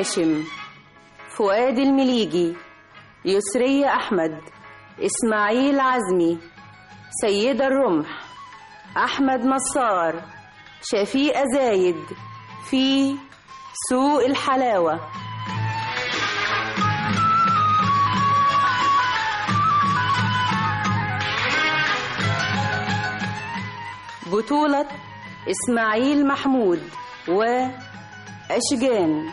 هاشم فؤاد المليجي يسرية أحمد إسماعيل عزمي سيدة الرمح أحمد نصار شفيقة زايد في سوق الحلاوة بطولة إسماعيل محمود وأشجان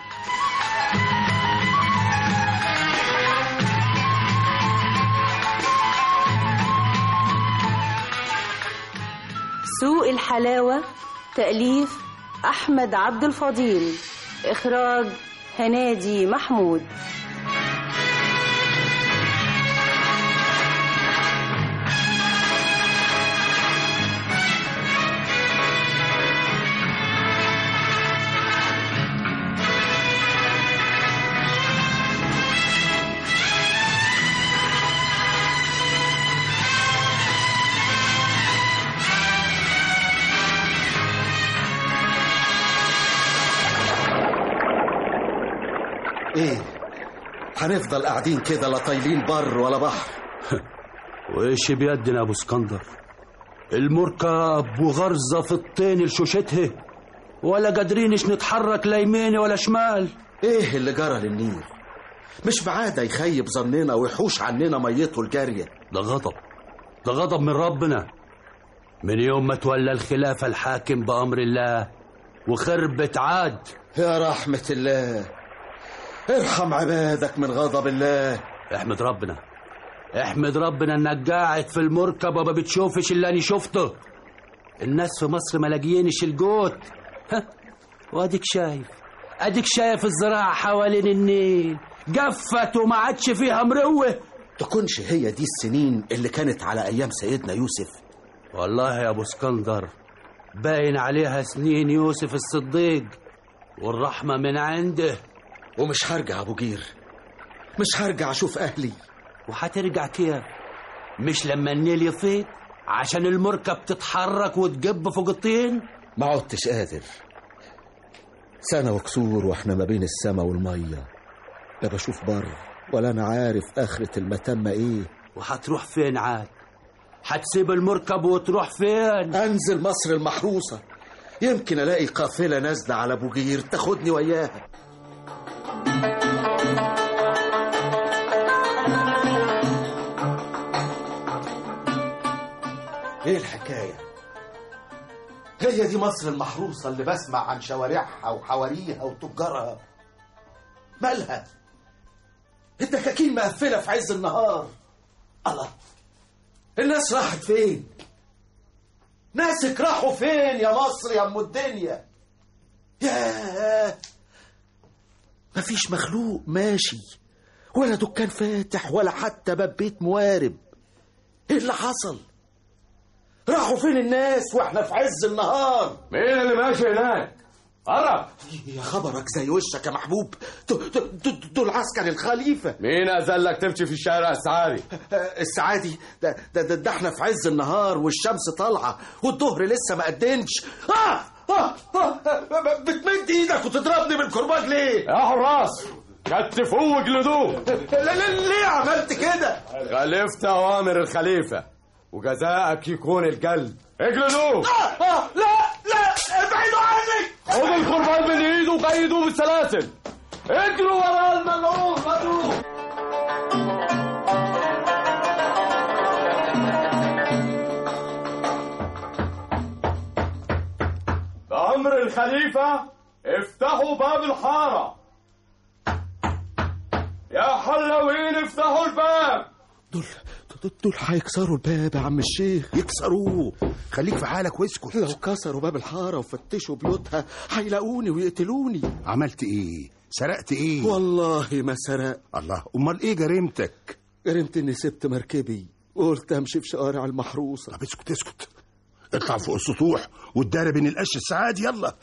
سوق الحلاوة تأليف أحمد عبد الفضيل إخراج هنادي محمود ايه هنفضل قاعدين كده لا طايلين بر ولا بحر وايش بيدنا يا ابو اسكندر المركب وغرزه في الطين لشوشتها ولا قادرينش نتحرك لا يمين ولا شمال ايه اللي جرى للنيل مش بعادة يخيب ظننا ويحوش عننا ميته الجارية ده غضب ده غضب من ربنا من يوم ما تولى الخلافة الحاكم بأمر الله وخربت عاد يا رحمة الله ارحم عبادك من غضب الله احمد ربنا احمد ربنا انك قاعد في المركب وما بتشوفش اللي انا شفته الناس في مصر ما لاقيينش الجوت ها واديك شايف اديك شايف الزراعة حوالين النيل جفت وما عادش فيها مروة تكونش هي دي السنين اللي كانت على ايام سيدنا يوسف والله يا ابو اسكندر باين عليها سنين يوسف الصديق والرحمة من عنده ومش هرجع ابو جير مش هرجع اشوف اهلي وهترجع كيف مش لما النيل يفيض عشان المركب تتحرك وتجب فوق الطين ما عدتش قادر سنة وكسور واحنا ما بين السما والمية لا بشوف بر ولا انا عارف اخرة المتمة ايه وهتروح فين عاد هتسيب المركب وتروح فين انزل مصر المحروسة يمكن الاقي قافلة نازلة على ابو جير تاخدني وياها ايه الحكاية هي دي مصر المحروسة اللي بسمع عن شوارعها وحواريها وتجارها مالها الدكاكين مقفلة في عز النهار الله الناس راحت فين ناسك راحوا فين يا مصر يا ام الدنيا ياه مفيش مخلوق ماشي ولا دكان فاتح ولا حتى باب بيت موارب ايه اللي حصل راحوا فين الناس واحنا في عز النهار مين اللي ماشي هناك؟ قرب يا خبرك زي وشك يا محبوب دول- دول دول عسكر الخليفة مين أذلك تمشي في الشارع السعادي؟ السعادي ده, ده, ده, ده احنا في عز النهار والشمس طالعة والظهر لسه ما قدمش آه! آه! آه! بتمد ايدك وتضربني بالكرباج ليه؟ يا حراس كتفوه وجلدوه لا لا ليه عملت كده؟ خالفت أوامر الخليفة وجزاءك يكون الجلد اجلدوه آه! آه! لا لا ابعدوا عني خدوا القربان من ايده وقيدوه بالسلاسل اجروا ورا الملعون خدوه بأمر الخليفة افتحوا باب الحارة يا حلوين افتحوا الباب دول دول- دول هيكسروا الباب يا عم الشيخ يكسروه خليك في حالك واسكت لو كسروا باب الحارة وفتشوا بيوتها هيلاقوني ويقتلوني عملت ايه سرقت ايه والله ما سرق الله امال ايه جريمتك جرمت اني سبت مركبي وقلت امشي في شوارع المحروسة طب اسكت اسكت اطلع فوق السطوح والدار بين القش السعاد يلا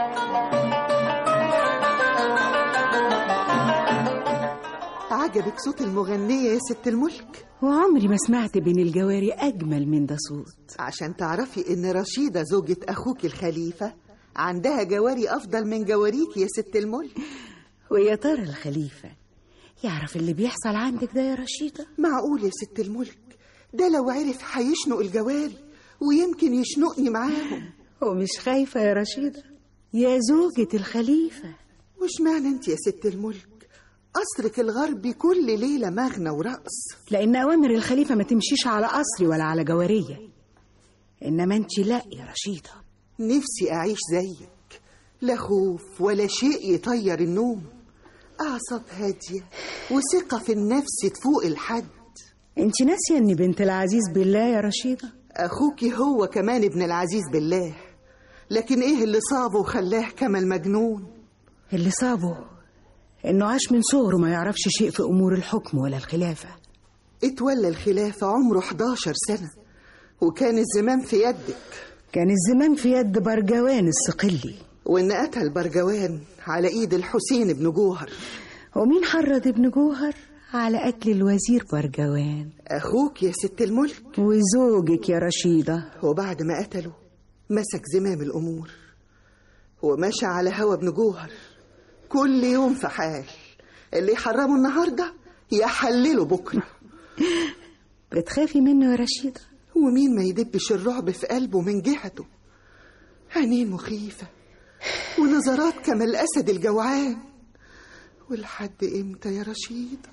عجبك صوت المغنية يا ست الملك وعمري ما سمعت بين الجواري أجمل من ده صوت عشان تعرفي إن رشيدة زوجة أخوك الخليفة عندها جواري أفضل من جواريك يا ست الملك ويا ترى الخليفة يعرف اللي بيحصل عندك ده يا رشيدة معقول يا ست الملك ده لو عرف هيشنق الجواري ويمكن يشنقني معاهم ومش خايفة يا رشيدة يا زوجة الخليفة وش معنى انت يا ست الملك قصرك الغربي كل ليلة مغنى ورقص لأن أوامر الخليفة ما تمشيش على قصري ولا على جوارية إنما أنت لا يا رشيدة نفسي أعيش زيك لا خوف ولا شيء يطير النوم أعصاب هادية وثقة في النفس تفوق الحد أنت ناسية إني بنت العزيز بالله يا رشيدة أخوكي هو كمان ابن العزيز بالله لكن إيه اللي صابه وخلاه كما المجنون اللي صابه إنه عاش من صغره ما يعرفش شيء في أمور الحكم ولا الخلافة اتولى الخلافة عمره 11 سنة وكان الزمام في يدك كان الزمام في يد برجوان الصقلي وإن قتل برجوان على إيد الحسين بن جوهر ومين حرض ابن جوهر على قتل الوزير برجوان أخوك يا ست الملك وزوجك يا رشيدة وبعد ما قتله مسك زمام الأمور ومشى على هوا ابن جوهر كل يوم في حال اللي يحرمه النهاردة يحلله بكرة بتخافي منه يا رشيدة ومين ما يدبش الرعب في قلبه من جهته عينين مخيفة ونظرات كما الأسد الجوعان ولحد إمتى يا رشيدة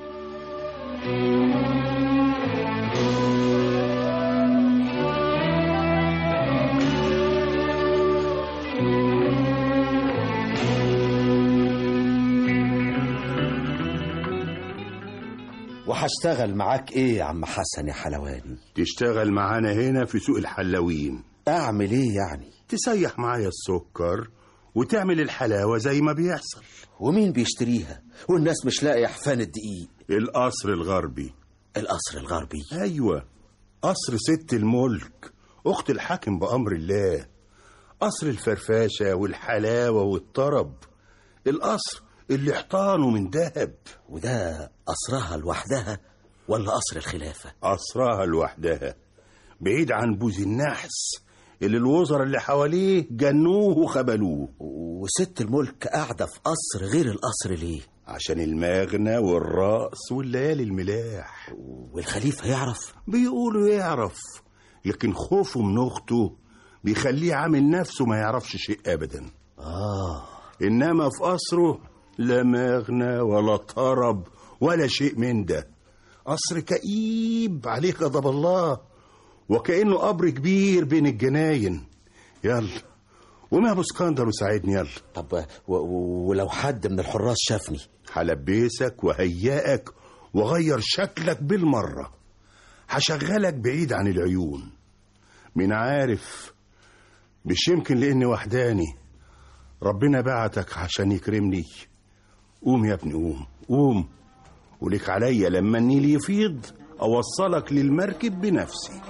وهشتغل معاك ايه يا عم حسن يا حلواني تشتغل معانا هنا في سوق الحلاوين اعمل ايه يعني تسيح معايا السكر وتعمل الحلاوة زي ما بيحصل ومين بيشتريها والناس مش لاقي حفان الدقيق القصر الغربي القصر الغربي أيوة قصر ست الملك أخت الحاكم بأمر الله قصر الفرفاشة والحلاوة والطرب القصر اللي حيطانه من ذهب وده قصرها لوحدها ولا قصر الخلافة قصرها لوحدها بعيد عن بوز النحس اللي الوزراء اللي حواليه جنوه وخبلوه وست الملك قاعدة في قصر غير القصر ليه عشان المغنى والرقص والليالي الملاح والخليفة يعرف بيقولوا يعرف لكن خوفه من أخته بيخليه عامل نفسه ما يعرفش شيء أبدا آه إنما في قصره لا مغنى ولا طرب ولا شيء من ده قصر كئيب عليه غضب الله وكأنه قبر كبير بين الجناين يلا وما يا ابو اسكندر وساعدني يلا طب و... و... ولو حد من الحراس شافني هلبسك وهيئك وغير شكلك بالمرة هشغلك بعيد عن العيون من عارف مش يمكن لاني وحداني ربنا بعتك عشان يكرمني قوم يا ابني قوم قوم ولك عليا لما النيل يفيض اوصلك للمركب بنفسي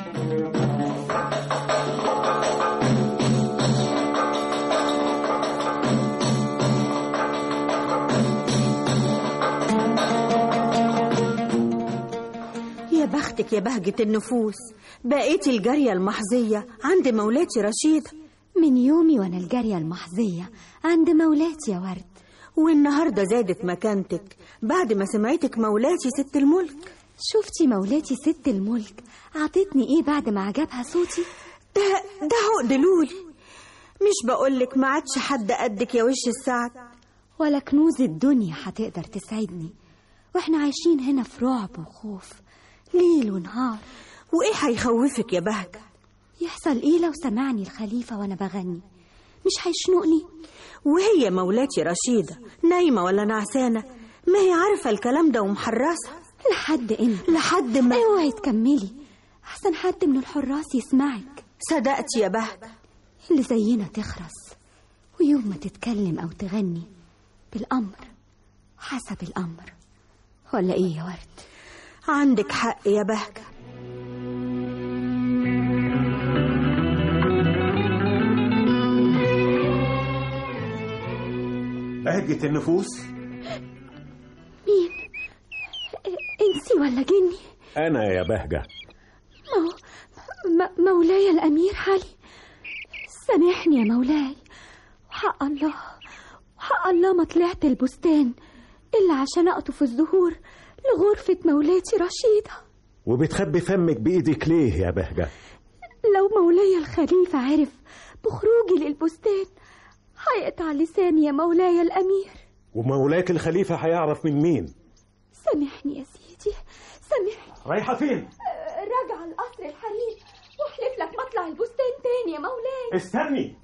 يا بختك يا بهجة النفوس بقيتي الجارية المحظية عند مولاتي رشيدة من يومي وانا الجارية المحظية عند مولاتي يا ورد والنهاردة زادت مكانتك بعد ما سمعتك مولاتي ست الملك شفتي مولاتي ست الملك عطتني ايه بعد ما عجبها صوتي ده ده عقد لولي مش بقولك ما عادش حد قدك يا وش السعد ولا كنوز الدنيا هتقدر تسعدني واحنا عايشين هنا في رعب وخوف ليل ونهار وايه هيخوفك يا بهجة يحصل ايه لو سمعني الخليفة وانا بغني مش هيشنقني وهي مولاتي رشيدة نايمة ولا نعسانة ما هي عارفة الكلام ده ومحرسة لحد امتى لحد ما اوعي تكملي احسن حد من الحراس يسمعك صدقتي يا بهجة اللي زينا تخرس ويوم ما تتكلم او تغني بالامر حسب الامر ولا ايه يا ورد عندك حق يا بهجة بهجة النفوس مين انسي ولا جني أنا يا بهجة مو... م... مولاي الامير علي سامحني يا مولاي وحق الله حق الله ما طلعت البستان إلا عشان أقطف الزهور لغرفة مولاتي رشيدة وبتخبي فمك بإيدك ليه يا بهجة لو مولاي الخليفة عرف بخروجي للبستان هيقطع لساني يا مولاي الأمير ومولاك الخليفة هيعرف من مين سامحني يا سيدي سامحني رايحة فين راجع القصر الحريم واحلف لك مطلع البستان تاني يا مولاي استني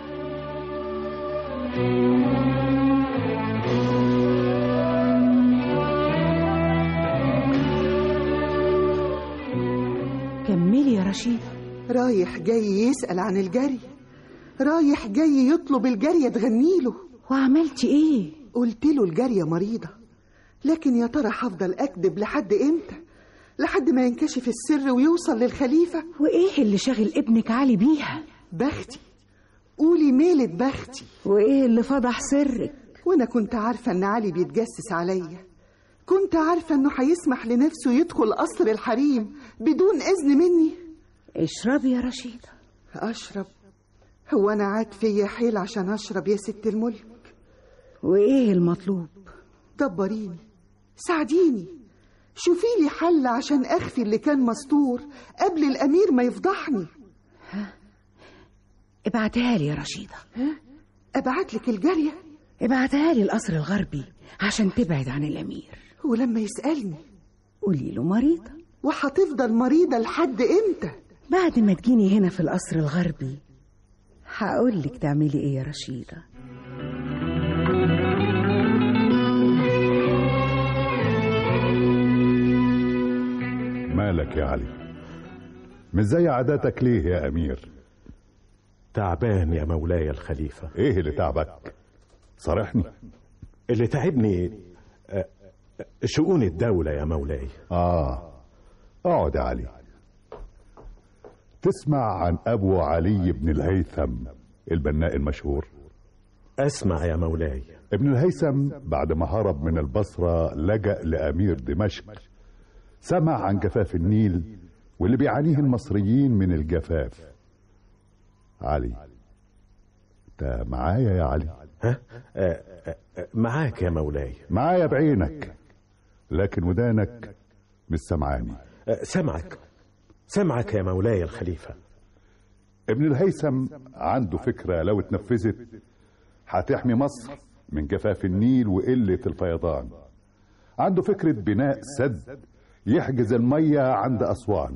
كملي يا رشيد رايح جاي يسأل عن الجري رايح جاي يطلب الجارية تغنيله وعملتي ايه قلت له الجارية مريضة لكن يا ترى هفضل أكذب لحد إمتى لحد ما ينكشف السر ويوصل للخليفة وايه اللي شاغل ابنك علي بيها بختي قولي ميلة بختي وايه اللي فضح سرك وأنا كنت عارفة إن علي بيتجسس عليا كنت عارفة إنه هيسمح لنفسه يدخل قصر الحريم بدون إذن مني اشربي يا رشيدة أشرب هو أنا عاد فيا حيل عشان أشرب يا ست الملك وايه المطلوب دبريني ساعديني شوفي لي حل عشان أخفي اللي كان مستور قبل الأمير ما يفضحني ابعتها لي يا رشيدة أبعت لك الجارية ابعتها لي القصر الغربي عشان تبعد عن الأمير ولما يسألني قولي له مريضة وهتفضل مريضة لحد إمتى بعد ما تجيني هنا في القصر الغربي هقول لك تعملي ايه يا رشيدة مالك يا علي مش زي عاداتك ليه يا امير تعبان يا مولاي الخليفة ايه اللي تعبك صارحني اللي تعبني آه، آه، شؤون الدولة يا مولاي اه اقعد يا علي تسمع عن ابو علي بن الهيثم البناء المشهور أسمع يا مولاي ابن الهيثم بعد ما هرب من البصرة لجأ لأمير دمشق سمع عن جفاف النيل واللي بيعانيه المصريين من الجفاف علي انت معايا يا علي ها آه، آه، آه، معاك يا مولاي معايا بعينك لكن ودانك مش سمعاني آه، سمعك سمعك يا مولاي الخليفة ابن الهيثم عنده فكرة لو اتنفذت هتحمي مصر من جفاف النيل وقلة الفيضان عنده فكرة بناء سد يحجز المية عند أسوان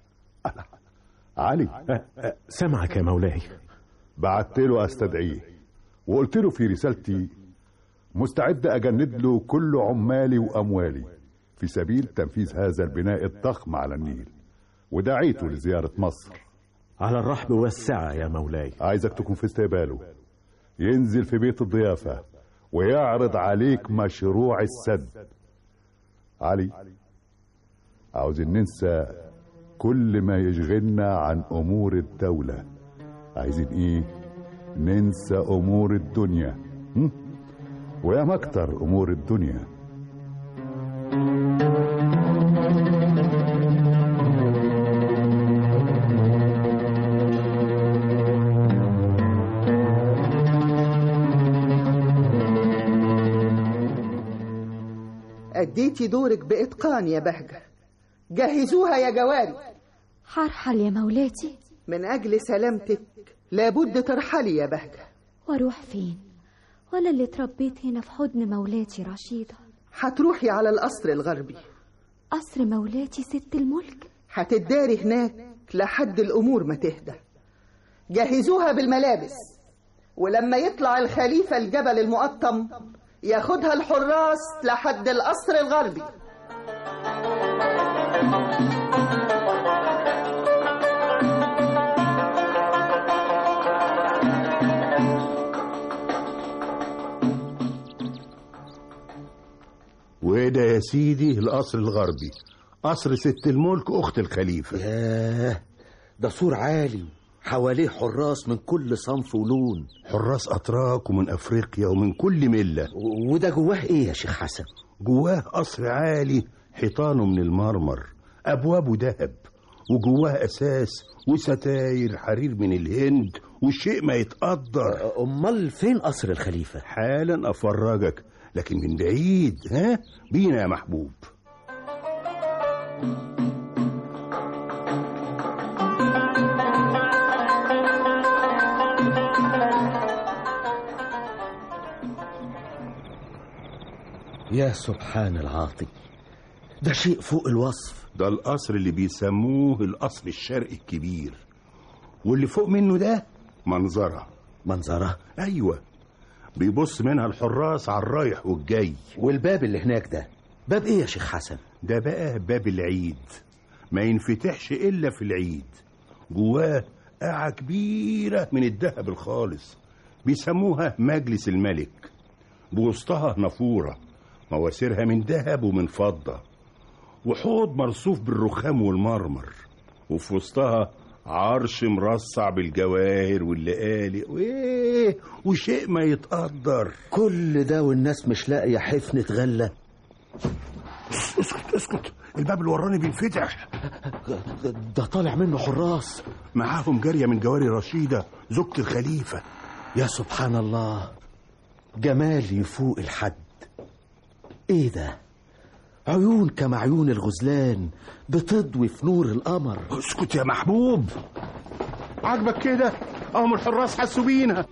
علي آه، آه، سمعك يا مولاي بعت له استدعيه وقلت له في رسالتي مستعد اجند له كل عمالي واموالي في سبيل تنفيذ هذا البناء الضخم على النيل ودعيته لزيارة مصر على الرحب والسعة يا مولاي عايزك تكون في استقباله ينزل في بيت الضيافة ويعرض عليك مشروع السد علي عاوزين ننسى كل ما يشغلنا عن أمور الدولة عايزين إيه ننسى أمور الدنيا هم؟ ويا مكتر أمور الدنيا أديتي دورك بإتقان يا بهجة جهزوها يا جواري هرحل يا مولاتي من أجل سلامتك لابد ترحلي يا بهجة واروح فين وانا اللي اتربيت هنا في حضن مولاتي رشيدة هتروحي على القصر الغربي قصر مولاتي ست الملك هتداري هناك لحد الأمور ما تهدى جهزوها بالملابس ولما يطلع الخليفة الجبل المقطم ياخدها الحراس لحد القصر الغربي وده يا سيدي القصر الغربي قصر ست الملك أخت الخليفة ياه ده سور عالي حواليه حراس من كل صنف ولون حراس أتراك ومن أفريقيا ومن كل ملة و- وده جواه ايه يا شيخ حسن جواه قصر عالي حيطانه من المرمر أبوابه ذهب وجواه أساس وستاير حرير من الهند وشيء ما يتقدر امال فين قصر الخليفه حالا افرجك لكن من بعيد ها بينا يا محبوب يا سبحان العاطي ده شيء فوق الوصف ده القصر اللي بيسموه القصر الشرقي الكبير واللي فوق منه ده منظرة منظرة أيوة بيبص منها الحراس على الرايح والجاي والباب اللي هناك ده باب ايه يا شيخ حسن ده بقى باب العيد ما ينفتحش إلا في العيد جواه قاعة كبيرة من الذهب الخالص بيسموها مجلس الملك بوسطها نافورة مواسيرها من ذهب ومن فضة وحوض مرصوف بالرخام والمرمر وفي وسطها عرش مرصع بالجواهر واللقالق وايه وشيء ما يتقدر كل ده والناس مش لاقيه حفنه غله اسكت اسكت الباب اللي وراني بينفتح ده طالع منه حراس معاهم جارية من جواري رشيدة زوجة الخليفة يا سبحان الله جمال يفوق الحد ايه ده عيون كما عيون الغزلان بتضوي في نور القمر اسكت يا محبوب عاجبك كده اهم الحراس حسوا بينا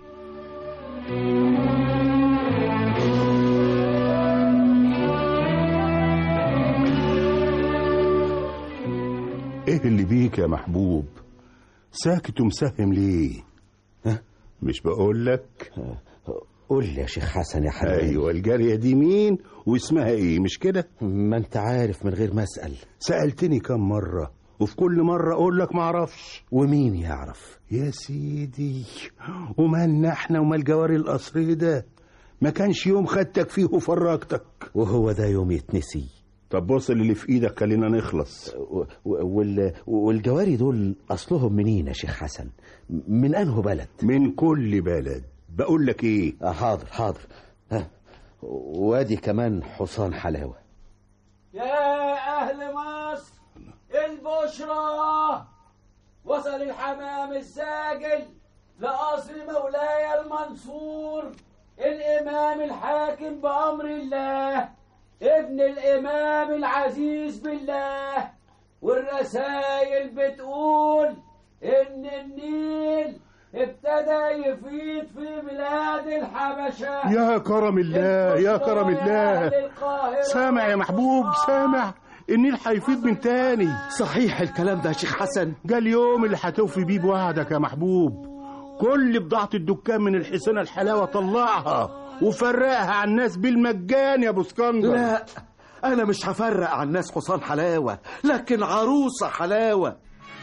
ايه اللي بيك يا محبوب ساكت ومسهم ليه ها مش بقول لك قول لي يا شيخ حسن يا حبيبي ايوه الجاريه دي مين واسمها ايه مش كده ما انت عارف من غير ما اسال سالتني كم مره وفي كل مره اقول لك معرفش ومين يعرف يا سيدي ومالنا احنا ومال جواري القصر ده ما كانش يوم خدتك فيه وفرجتك وهو ده يوم يتنسي طب بص اللي في ايدك خلينا نخلص و- وال... والجواري دول اصلهم منين يا شيخ حسن من انه بلد من كل بلد بقول لك ايه آه حاضر حاضر ها وادي كمان حصان حلاوه يا أهل مصر البشرى وصل الحمام الزاجل لقصر مولاي المنصور الإمام الحاكم بأمر الله ابن الإمام العزيز بالله والرسائل بتقول إن النيل ابتدى يفيض في بلاد الحبشة يا كرم الله يا كرم الله سامع يا محبوب سامع النيل هيفيض من تاني صحيح الكلام ده يا شيخ حسن جه اليوم اللي هتوفي بيه بوعدك يا محبوب كل بضاعة الدكان من الحسنة الحلاوة طلعها وفرقها على الناس بالمجان يا ابو اسكندر لا انا مش هفرق على الناس حصان حلاوه لكن عروسه حلاوه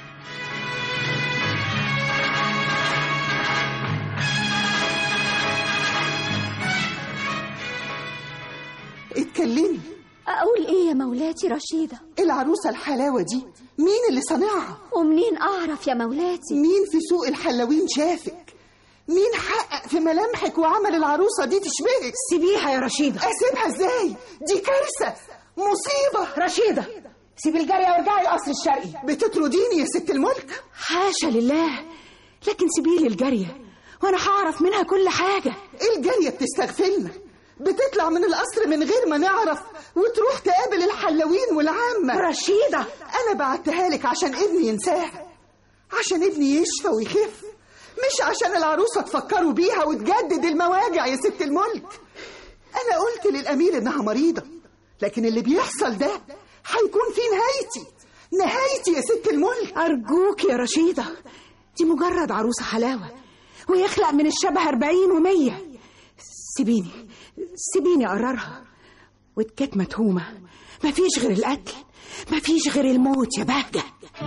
اتكلمي أقول إيه يا مولاتي رشيدة العروسة الحلاوة دي مين اللي صنعها ومنين أعرف يا مولاتي مين في سوق الحلاوين شافك مين حقق في ملامحك وعمل العروسة دي تشبهك سيبيها يا رشيدة اسيبها ازاي دي كارثة مصيبة رشيدة سيبي الجارية وارجعي القصر الشرقي بتطرديني يا ست الملك حاشا لله لكن سيبيلي الجارية وانا هعرف منها كل حاجة الجارية بتستغفلنا بتطلع من القصر من غير ما نعرف وتروح تقابل الحلاوين والعامة رشيدة أنا بعتها لك عشان ابني ينساها عشان ابني يشفى ويخف مش عشان العروسة تفكروا بيها وتجدد المواجع يا ست الملك أنا قلت للأمير إنها مريضة لكن اللي بيحصل ده هيكون في نهايتي نهايتي يا ست الملك أرجوك يا رشيدة دي مجرد عروسة حلاوة ويخلق من الشبه أربعين ومية سيبيني سيبيني أقررها وتكات متهومة مفيش غير القتل مفيش غير الموت يا بهجة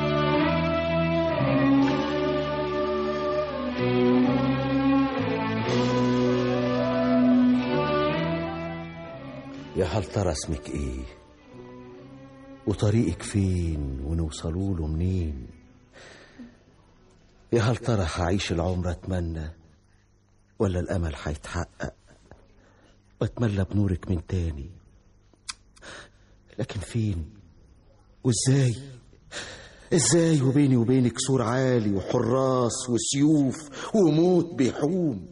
يا هل ترى اسمك ايه وطريقك فين ونوصلوا له منين يا هل ترى هعيش العمر اتمنى ولا الامل هيتحقق واتملى بنورك من تاني لكن فين وازاي ازاي وبيني وبينك سور عالي وحراس وسيوف وموت بيحوم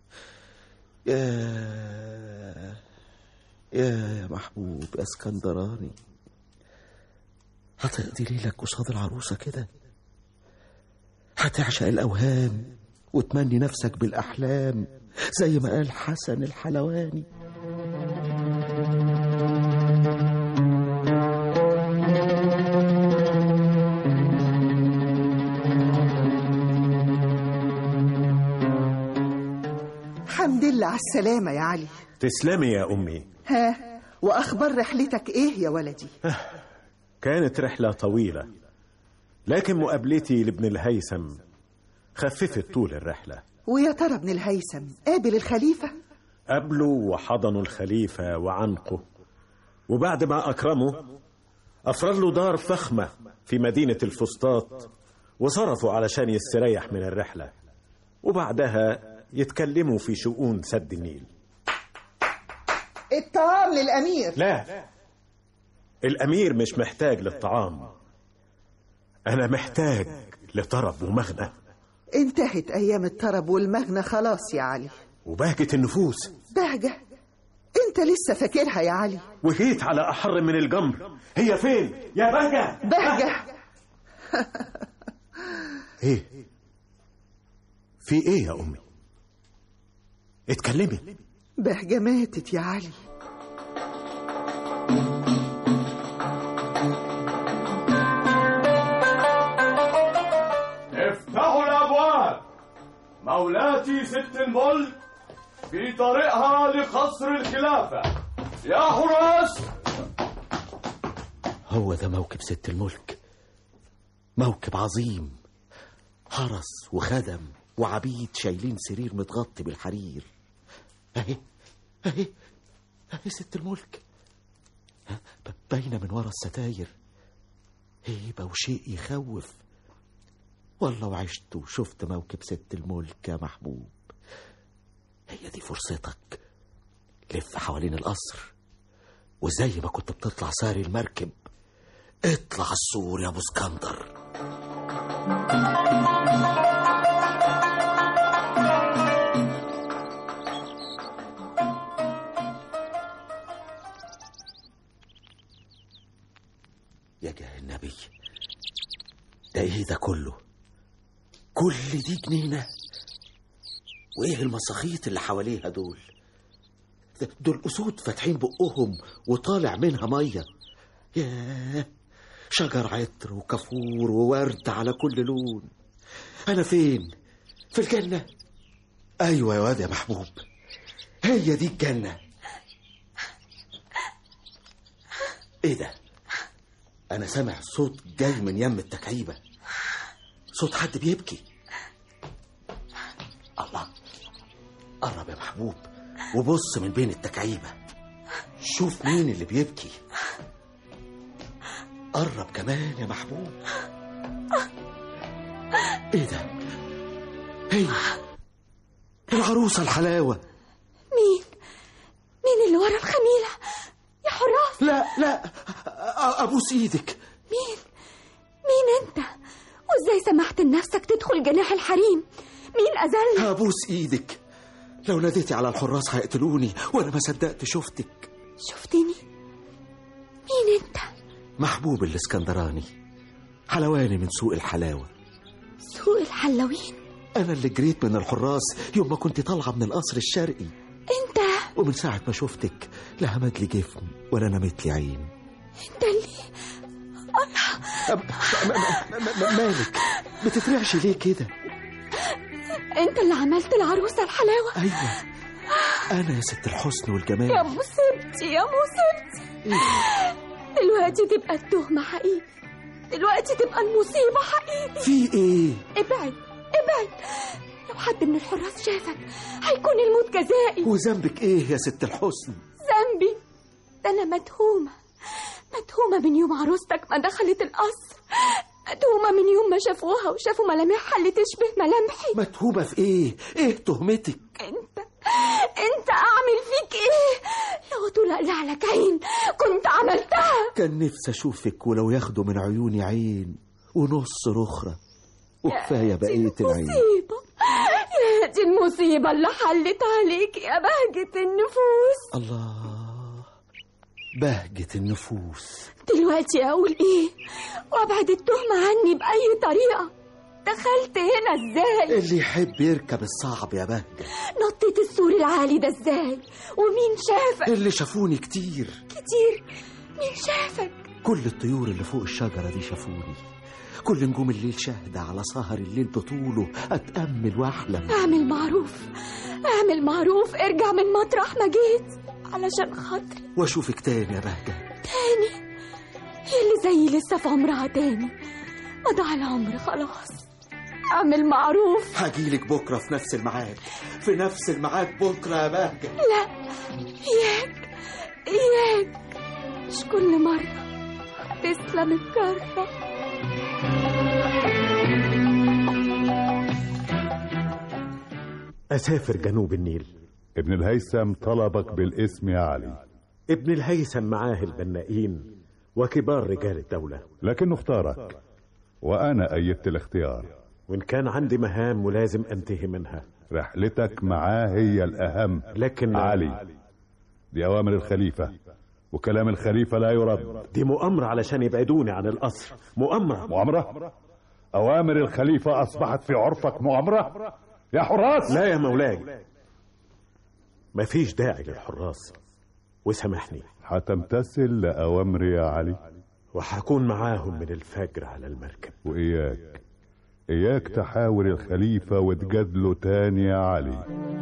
يا يا يا محبوب يا اسكندراني هتقضي ليلك قصاد العروسة كده هتعشق الأوهام وتمني نفسك بالأحلام زي ما قال حسن الحلواني حمد لله على السلامة يا علي تسلمي يا أمي ها وأخبار رحلتك إيه يا ولدي كانت رحلة طويلة لكن مقابلتي لابن الهيثم خففت طول الرحلة ويا ترى ابن الهيثم قابل الخليفة قابلوا وحضنوا الخليفة وعنقه وبعد ما أكرمه أفرد له دار فخمة في مدينة الفسطاط وصرفوا علشان يستريح من الرحلة وبعدها يتكلموا في شؤون سد النيل الطعام للأمير لا الأمير مش محتاج للطعام أنا محتاج لطرب ومغنى انتهت أيام الطرب والمغنى خلاص يا علي وبهجة النفوس بهجة انت لسه فاكرها يا علي وجيت على أحر من الجمر هي فين يا بهجة بهجة ايه في ايه يا امي اتكلمي بهجة ماتت يا علي افتحوا الابواب مولاتي ست الملك في طريقها لقصر الخلافه يا حراس هو ده موكب ست الملك موكب عظيم حرس وخدم وعبيد شايلين سرير متغطي بالحرير اهي اهي اهي ست الملك ها، ب- باينة من ورا الستاير هيبة وشيء يخوف والله وعشت وشفت موكب ست الملك يا محبوب هي دي فرصتك لف حوالين القصر وزي ما كنت بتطلع ساري المركب اطلع السور يا ابو اسكندر يا جاه النبي ده ايه ده كله كل دي جنينة وايه المساخيط اللي حواليها دول ده- دول اسود فاتحين بقهم وطالع منها ميه ياه شجر عطر وكافور وورد على كل لون انا فين في الجنه ايوه يا واد يا محبوب هي دي الجنه ايه ده انا سامع صوت جاي من يم التكعيبه صوت حد بيبكي الله قرب يا محبوب وبص من بين التكعيبه شوف مين اللي بيبكي قرب كمان يا محبوب ايه ده هي العروسه الحلاوه مين مين اللي ورا الخميلة يا حراس لا لا أ- ابوس ايدك مين مين انت وازاي سمحت لنفسك تدخل جناح الحريم مين اذل هبوس ايدك لو ناديتي على الحراس هيقتلوني وانا ما صدقت شفتك شفتني مين انت محبوب الاسكندراني حلواني من سوق الحلاوه سوق الحلاوين انا اللي جريت من الحراس يوم ما كنت طالعه من القصر الشرقي انت ومن ساعه ما شفتك لا همد لي جفن ولا نمت لي عين انت اللي أم- م- م- م- مالك بتترعشي ليه كده انت اللي عملت العروسة الحلاوة ايوه انا يا ست الحسن والجمال يا مصيبتي يا مصيبتي دلوقتي تبقى التهمة حقيقي دلوقتي تبقى المصيبة حقيقي في ايه ابعد ابعد لو حد من الحراس شافك هيكون الموت جزائي وذنبك ايه يا ست الحسن ذنبي ده انا متهومة متهومة من يوم عروستك ما دخلت القصر متهومة من يوم ما شافوها وشافوا ملامحها اللي تشبه ملامحي متهوبه في ايه ايه تهمتك انت انت اعمل فيك ايه لو طلع لك عين كنت عملتها كان نفسي اشوفك ولو ياخدوا من عيوني عين ونص رخرة وكفاية بقية العين مصيبة يا دي المصيبة اللي حلت عليك يا بهجة النفوس الله بهجة النفوس دلوقتي أقول إيه وأبعد التهمة عني بأي طريقة دخلت هنا إزاي اللي يحب يركب الصعب يا بهجة نطيت السور العالي ده إزاي ومين شافك اللي شافوني كتير كتير مين شافك كل الطيور اللي فوق الشجرة دي شافوني كل نجوم الليل شاهدة على سهر الليل بطوله أتأمل وأحلم اعمل معروف اعمل معروف ارجع من مطرح ما جيت علشان خاطري وأشوفك تاني يا بهجة تاني هي اللي زيي لسه في عمرها تاني مضى العمر خلاص اعمل معروف هجيلك بكرة في نفس الميعاد في نفس الميعاد بكرة يا بهجة لا اياك اياك مش كل مرة تسلم الجرة أسافر جنوب النيل ابن الهيثم طلبك بالاسم يا علي ابن الهيثم معاه البنائين وكبار رجال الدولة لكنه اختارك وأنا أيدت الاختيار وإن كان عندي مهام ولازم أنتهي منها رحلتك معاه هي الأهم لكن علي دي أوامر الخليفة وكلام الخليفة لا يرد دي مؤامرة علشان يبعدوني عن القصر مؤامرة مؤامرة أوامر الخليفة أصبحت في عرفك مؤامرة يا حراس لا يا مولاي مفيش داعي للحراس وسامحني هتمتثل لأوامري يا علي وهكون معاهم من الفجر على المركب وإياك إياك تحاور الخليفة وتجادله تاني يا علي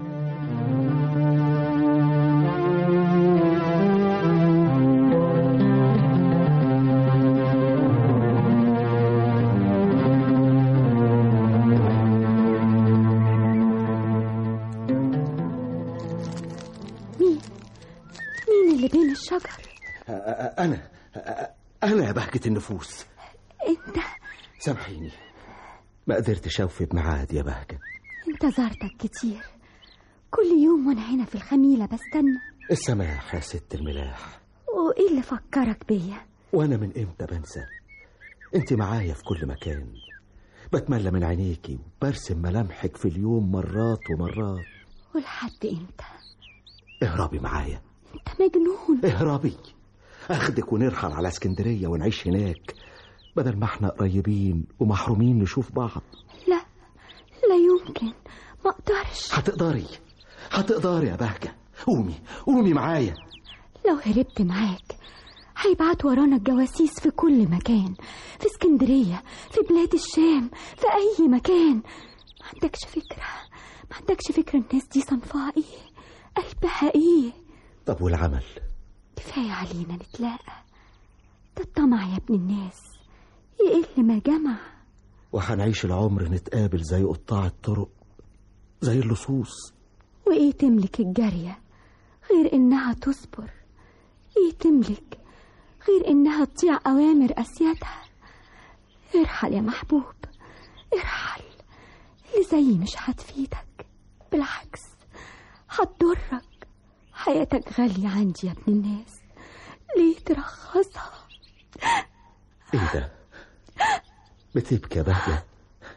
مين مين اللي بين الشجر أنا أنا يا بهجة النفوس انت سامحيني ما قدرتش أوفي بميعاد يا بهجة انتظرتك كتير كل يوم وانا هنا في الخميلة بستنى السماح يا ست الملاح وايه اللي فكرك بيا وأنا من إمتى بنسى أنت معايا في كل مكان بتملى من عينيكي وبرسم ملامحك في اليوم مرات ومرات ولحد امتى اهربي معايا انت مجنون اهربي اخدك ونرحل على اسكندرية ونعيش هناك بدل ما احنا قريبين ومحرومين نشوف بعض لا لا يمكن ما اقدرش هتقدري هتقدري يا بهجة قومي قومي معايا لو هربت معاك هيبعت ورانا الجواسيس في كل مكان في اسكندرية في بلاد الشام في أي مكان ما عندكش فكرة ما عندكش فكرة الناس دي صنفها ايه قلبها ايه طب والعمل كفاية علينا نتلاقى ده الطمع يا ابن الناس يقل ما جمع وهنعيش العمر نتقابل زي قطاع الطرق زي اللصوص وايه تملك الجارية غير انها تصبر ايه تملك غير انها تطيع اوامر اسيادها ارحل يا محبوب ارحل اللي زيي مش هتفيدك بالعكس هتضرك حياتك غالية عندي يا ابن الناس ليه ترخصها ايه ده بتبكي يا بهجة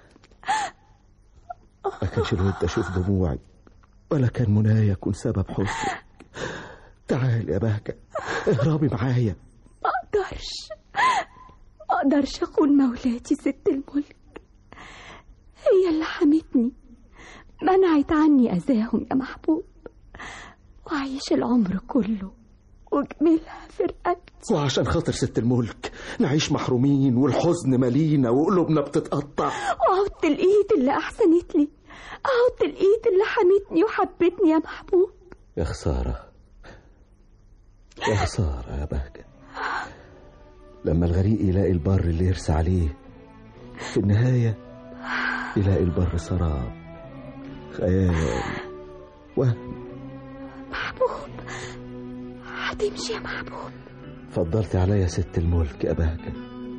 ما كانش الود اشوف دموعي ولا كان منايا يكون سبب حزنك تعال يا بهجة اهربي معايا ما اقدرش ما اقدرش اخون مولاتي ست الملك هي اللي حمتني منعت عني اذاهم يا محبوب وعيش العمر كله وجميلها في رقبتي وعشان خاطر ست الملك نعيش محرومين والحزن مالينا وقلوبنا بتتقطع وعدت الايد اللي احسنت لي عدت الايد اللي حمتني وحبتني يا محبوب يا خسارة يا خسارة يا بهجة لما الغريق يلاقي البر اللي يرسى عليه في النهاية يلاقي البر سراب خيال وهم محبوب هتمشي يا محبوب فضلت عليا ست الملك يا بهجة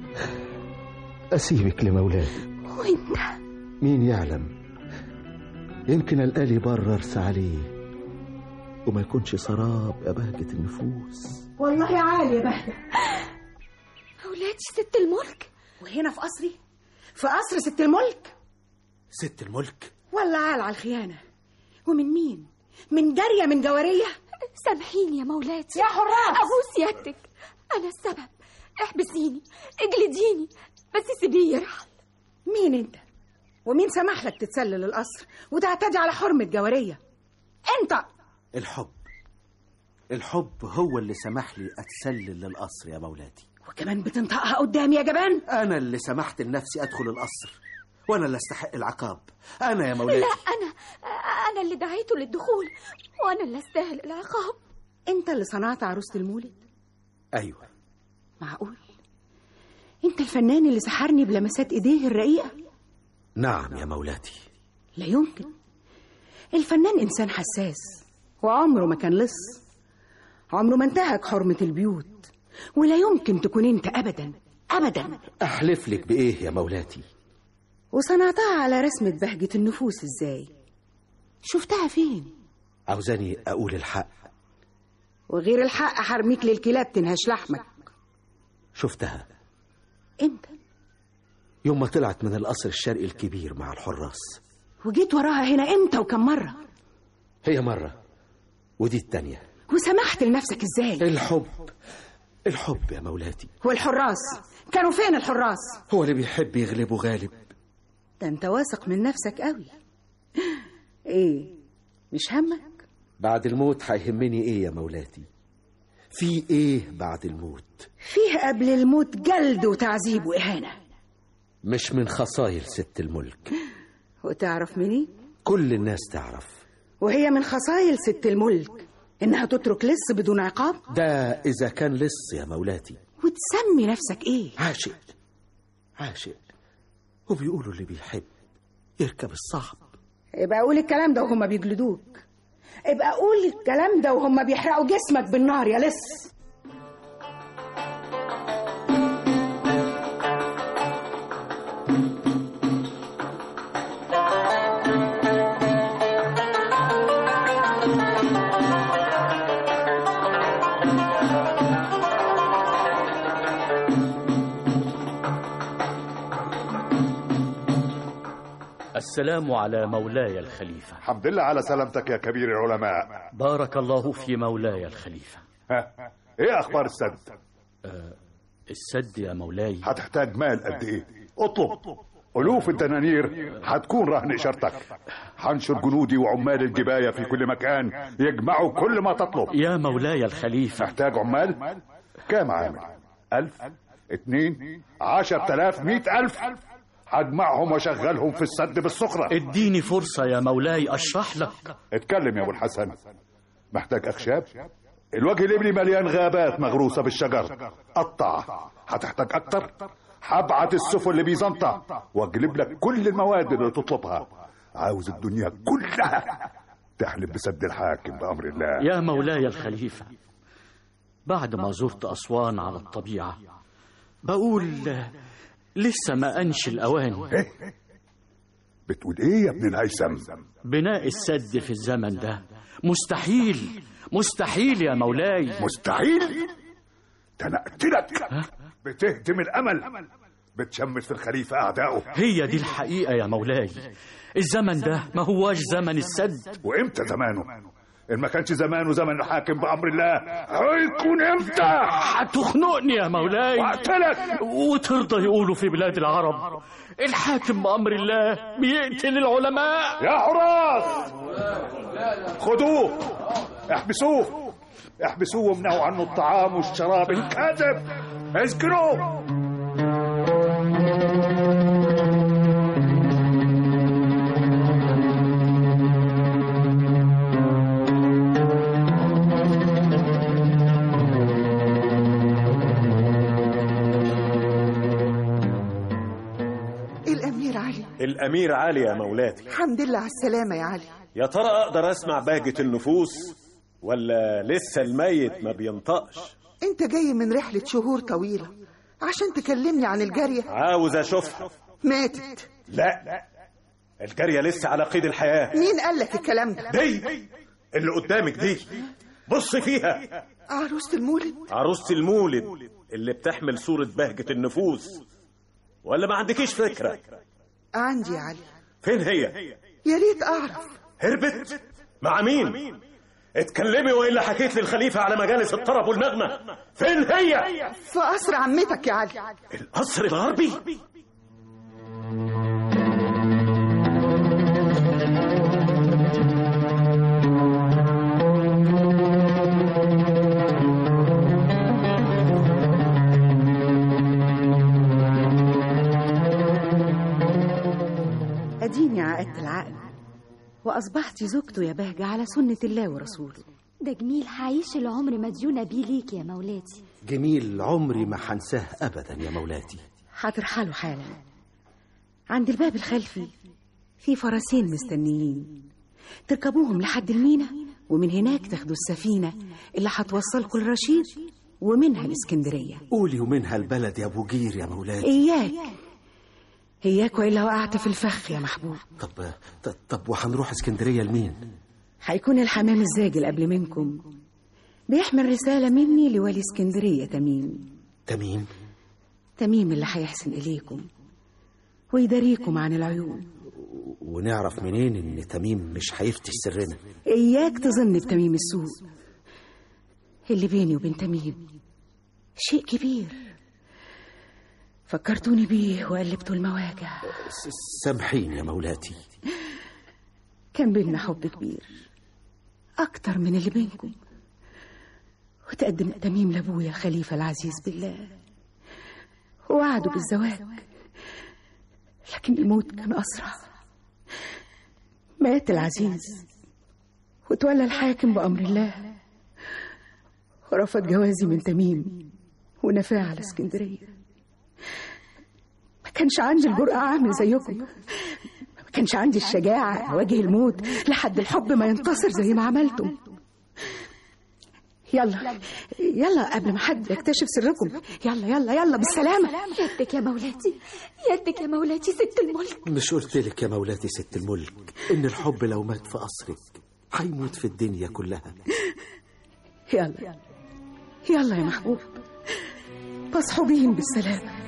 أسيبك لمولاي وانت مين يعلم يمكن القالي بر ارسى عليه وما يكونش سراب يا بهجة النفوس والله عالي يا بهجة مولاتي ست الملك وهنا في قصري في قصر ست الملك ست الملك ولا عال على الخيانة ومن مين من جارية من جوارية سامحيني يا مولاتي يا حراس أبوس سيادتك أنا السبب احبسيني اجلديني بس سيبيه يرحل مين انت ومين سمح لك تتسلل القصر وتعتدي على حرمة جوارية انت الحب الحب هو اللي سمح لي أتسلل للقصر يا مولاتي وكمان بتنطقها قدامي يا جبان أنا اللي سمحت لنفسي أدخل القصر وأنا اللي أستحق العقاب أنا يا مولاتي لا أنا أنا اللي دعيته للدخول وأنا اللي أستاهل العقاب انت اللي صنعت عروسة المولد أيوة معقول انت الفنان اللي سحرني بلمسات ايديه الرقيقة نعم يا مولاتي لا يمكن الفنان انسان حساس وعمره ما كان لص عمره ما انتهك حرمة البيوت ولا يمكن تكون انت ابدا ابدا أحلف لك بإيه يا مولاتي وصنعتها على رسمة بهجة النفوس ازاي شفتها فين عاوزاني أقول الحق وغير الحق حرميك للكلاب تنهش لحمك شفتها امتى يوم ما طلعت من القصر الشرقي الكبير مع الحراس وجيت وراها هنا امتى وكم مرة هي مرة ودي التانية وسمحت لنفسك ازاي الحب الحب يا مولاتي والحراس كانوا فين الحراس هو اللي بيحب يغلبه غالب ده انت واثق من نفسك قوي ايه مش همك بعد الموت هيهمني ايه يا مولاتي في ايه بعد الموت فيه قبل الموت جلد وتعذيب وإهانة مش من خصايل ست الملك وتعرف منين كل الناس تعرف وهي من خصايل ست الملك إنها تترك لص بدون عقاب ده اذا كان لص يا مولاتي وتسمي نفسك إيه عاشق عاشق وبيقولوا اللي بيحب يركب الصعب ابقى قول الكلام ده وهم بيجلدوك ابقى قول الكلام ده وهم بيحرقوا جسمك بالنار يا لص السلام على مولاي الخليفة الحمد لله على سلامتك يا كبير العلماء بارك الله في مولاي الخليفة ها ايه اخبار السد أه السد يا مولاي هتحتاج مال قد ايه اطلب ألوف الدنانير هتكون رهن إشارتك هنشر جنودي وعمال الجباية في كل مكان يجمعوا كل ما تطلب يا مولاي الخليفة محتاج عمال كام عامل ألف اتنين عشر تلاف مئة ألف هجمعهم واشغلهم في السد بالسخرة اديني فرصة يا مولاي أشرح لك اتكلم يا أبو الحسن محتاج أخشاب الوجه الإبلي مليان غابات مغروسة بالشجر قطع هتحتاج أكتر هبعت السفن لبيزنطة واجلب لك كل المواد اللي تطلبها عاوز الدنيا كلها تحلب بسد الحاكم بأمر الله يا مولاي الخليفة بعد ما زرت أسوان على الطبيعة بقول لسه ما أنش الأوان إيه؟ بتقول إيه يا ابن الهيثم بناء السد في الزمن ده مستحيل مستحيل يا مولاي مستحيل ده انا اقتلك بتهدم الامل بتشمت في الخليفه اعدائه هي دي الحقيقة يا مولاي الزمن ده ما هواش زمن السد وامتى زمانه ان ما كانش زمانه زمن الحاكم بامر الله هيكون امتى هتخنقني يا مولاي واقتلك وترضى يقولوا في بلاد العرب الحاكم بأمر الله بيقتل العلماء يا حراس خدوه احبسوه احبسوه وامنعوا عنه الطعام والشراب الكاذب اسكنوه الأمير علي الأمير علي يا مولاتي الحمد لله على السلامة يا علي يا ترى أقدر أسمع بهجة النفوس ولا لسه الميت ما بينطقش أنت جاي من رحلة شهور طويلة عشان تكلمني عن الجارية عاوز أشوفها ماتت لا الجارية لسه على قيد الحياة مين قال لك الكلام ده دي اللي قدامك دي بص فيها عروسة المولد عروسة المولد اللي بتحمل صورة بهجة النفوس ولا ما عندكيش فكرة عندي يا علي فين هي يا ريت اعرف هربت مع مين اتكلمي والا حكيت للخليفة على مجالس الطرب والنغمة فين هي في قصر عمتك يا علي القصر الغربي أديني عقدت العقل وأصبحت زوجته يا بهجة على سنة الله ورسوله ده جميل هعيش العمر مديونة بيه ليك يا مولاتي جميل عمري ما هنساه ابدا يا مولاتي هترحلوا حالا عند الباب الخلفي في فرسين مستنيين تركبوهم لحد المينا ومن هناك تاخدوا السفينة اللي هتوصلكوا لرشيد ومنها الإسكندرية قولي ومنها البلد يا ابو جير يا مولاتي إياك إياك وإلا وقعت في الفخ يا محبوب طب طب, طب وهنروح اسكندرية لمين هيكون الحمام الزاجل قبل منكم بيحمل رسالة مني لولي اسكندرية تميم تميم تميم اللي هيحسن إليكم ويداريكم عن العيون ونعرف منين ان تميم مش هيفتش سرنا إياك تظن بتميم السوء اللي بيني وبين تميم شيء كبير فكرتوني بيه وقلبتوا المواجع س- سامحيني يا مولاتي كان بينا حب كبير أكتر من اللي بينكم وتقدم تميم لأبويا الخليفة العزيز بالله ووعدوا بالزواج لكن الموت كان أسرع مات العزيز وتولى الحاكم بأمر الله ورفض جوازي من تميم ونفاه على اسكندرية ما كانش عندي الجرأة أعمل زيكم ما كانش عندي الشجاعة أواجه الموت لحد الحب ما ينتصر زي ما عملتم يلا يلا قبل ما حد يكتشف سركم يلا يلا يلا بالسلامة يدك يا مولاتي يدك يا مولاتي ست الملك مش قلت لك يا مولاتي ست الملك ان الحب لو مات في قصرك هيموت في الدنيا كلها يلا يلا يا محبوب تصحوا بيهم بالسلامة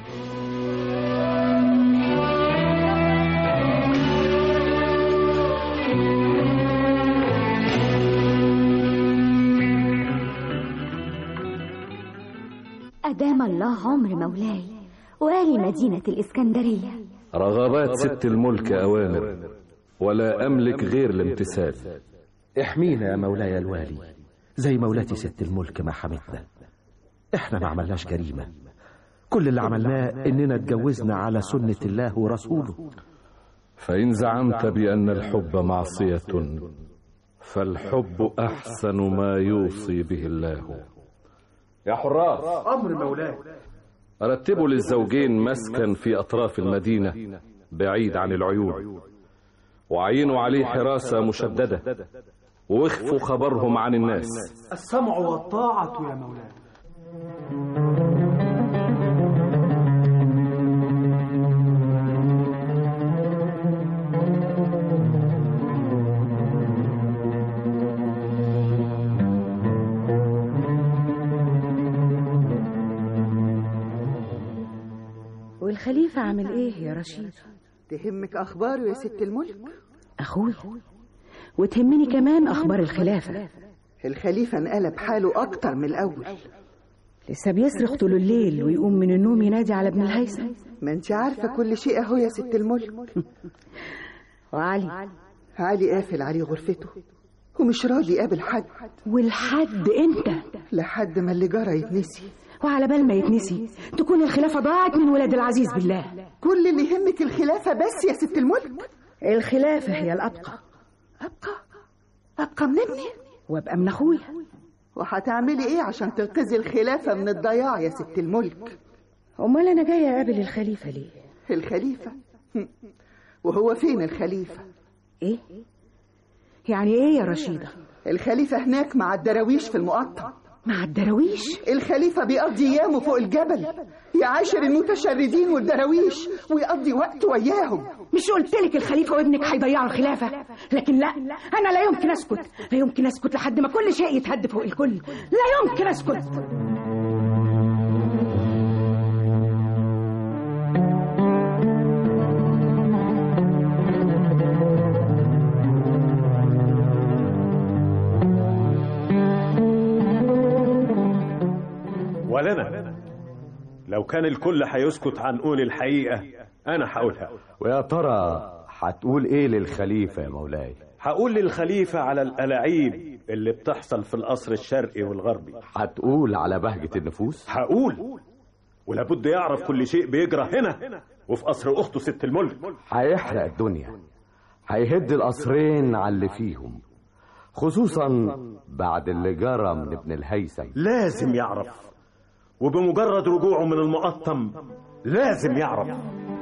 أدام الله عمر مولاي وآلي مدينة الإسكندرية رغبات ست الملك أوامر ولا أملك غير الامتثال احمينا يا مولاي الوالي زي مولاتي ست الملك ما حمتنا احنا ما عملناش جريمة كل اللي عملناه اننا اتجوزنا على سنة الله ورسوله فإن زعمت بأن الحب معصية فالحب أحسن ما يوصي به الله يا حراس أمر مولاي رتبوا للزوجين مسكن في أطراف المدينة بعيد عن العيون وعينوا عليه حراسة مشددة واخفوا خبرهم عن الناس السمع والطاعة يا مولاي والخليفة عامل ايه يا رشيد تهمك أخباره يا ست الملك أخوي وتهمني كمان أخبار الخلافة الخليفة انقلب حاله أكتر من الأول لسه بيصرخ طول الليل ويقوم من النوم ينادي على ابن الهيثم ما انت عارفة كل شيء أهو يا ست الملك وعلي علي قافل عليه غرفته ومش راضي يقابل حد والحد انت لحد ما اللي جرى يتنسي وعلى بال ما يتنسي تكون الخلافة ضاعت من ولاد العزيز بالله كل اللي يهمك الخلافة بس يا ست الملك الخلافة هي الأبقى أبقى أبقى من ابني وابقى من أخويا وهتعملي إيه عشان تنقذي الخلافة من الضياع يا ست الملك أمال أنا جاية أقابل الخليفة ليه الخليفة وهو فين الخليفة إيه يعني إيه يا رشيدة الخليفة هناك مع الدراويش في المقطم مع الدراويش الخليفة بيقضي أيامه فوق الجبل يعاشر المتشردين والدراويش ويقضي وقت وياهم مش قلت لك الخليفة وابنك هيضيعوا الخلافة لكن لا أنا لا يمكن أسكت لا يمكن أسكت لحد ما كل شيء يتهد فوق الكل لا يمكن أسكت ولا انا لو كان الكل هيسكت عن قول الحقيقه انا هقولها ويا ترى هتقول ايه للخليفة يا مولاي هقول للخليفه على الالاعيب اللي بتحصل في القصر الشرقي والغربي هتقول على بهجة النفوس هقول ولابد يعرف كل شيء بيجرى هنا وفي قصر اخته ست الملك هيحرق الدنيا هيهد القصرين على اللي فيهم خصوصا بعد اللي جرى من ابن الهيثم لازم يعرف وبمجرد رجوعه من المقطم لازم يعرف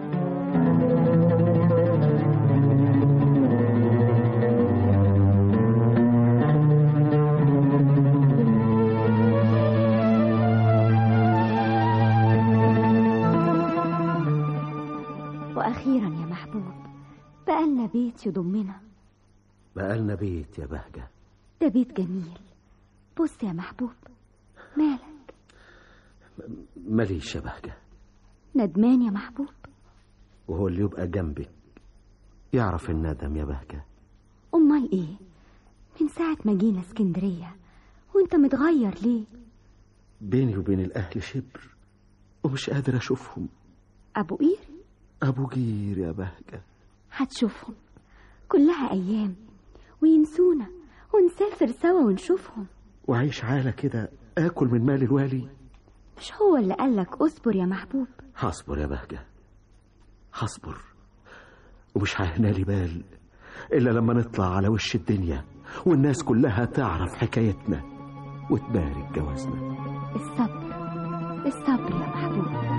وأخيرا يا محبوب بقالنا بيت يضمنا بقالنا بيت يا بهجة ده بيت جميل بص يا محبوب مالك ماليش يا بهجة ندمان يا محبوب وهو اللي يبقى جنبك يعرف الندم يا بهجة أمال إيه من ساعة ما جينا اسكندرية وانت متغير ليه بيني وبين الأهل شبر ومش قادر أشوفهم أبو قير أبو جير يا بهجة هتشوفهم كلها أيام وينسونا ونسافر سوا ونشوفهم وعيش عالة كده آكل من مال الوالي مش هو اللي قالك اصبر يا محبوب هصبر يا بهجة هصبر ومش هيهنا لي بال إلا لما نطلع على وش الدنيا والناس كلها تعرف حكايتنا وتبارك جوازنا الصبر الصبر يا محبوب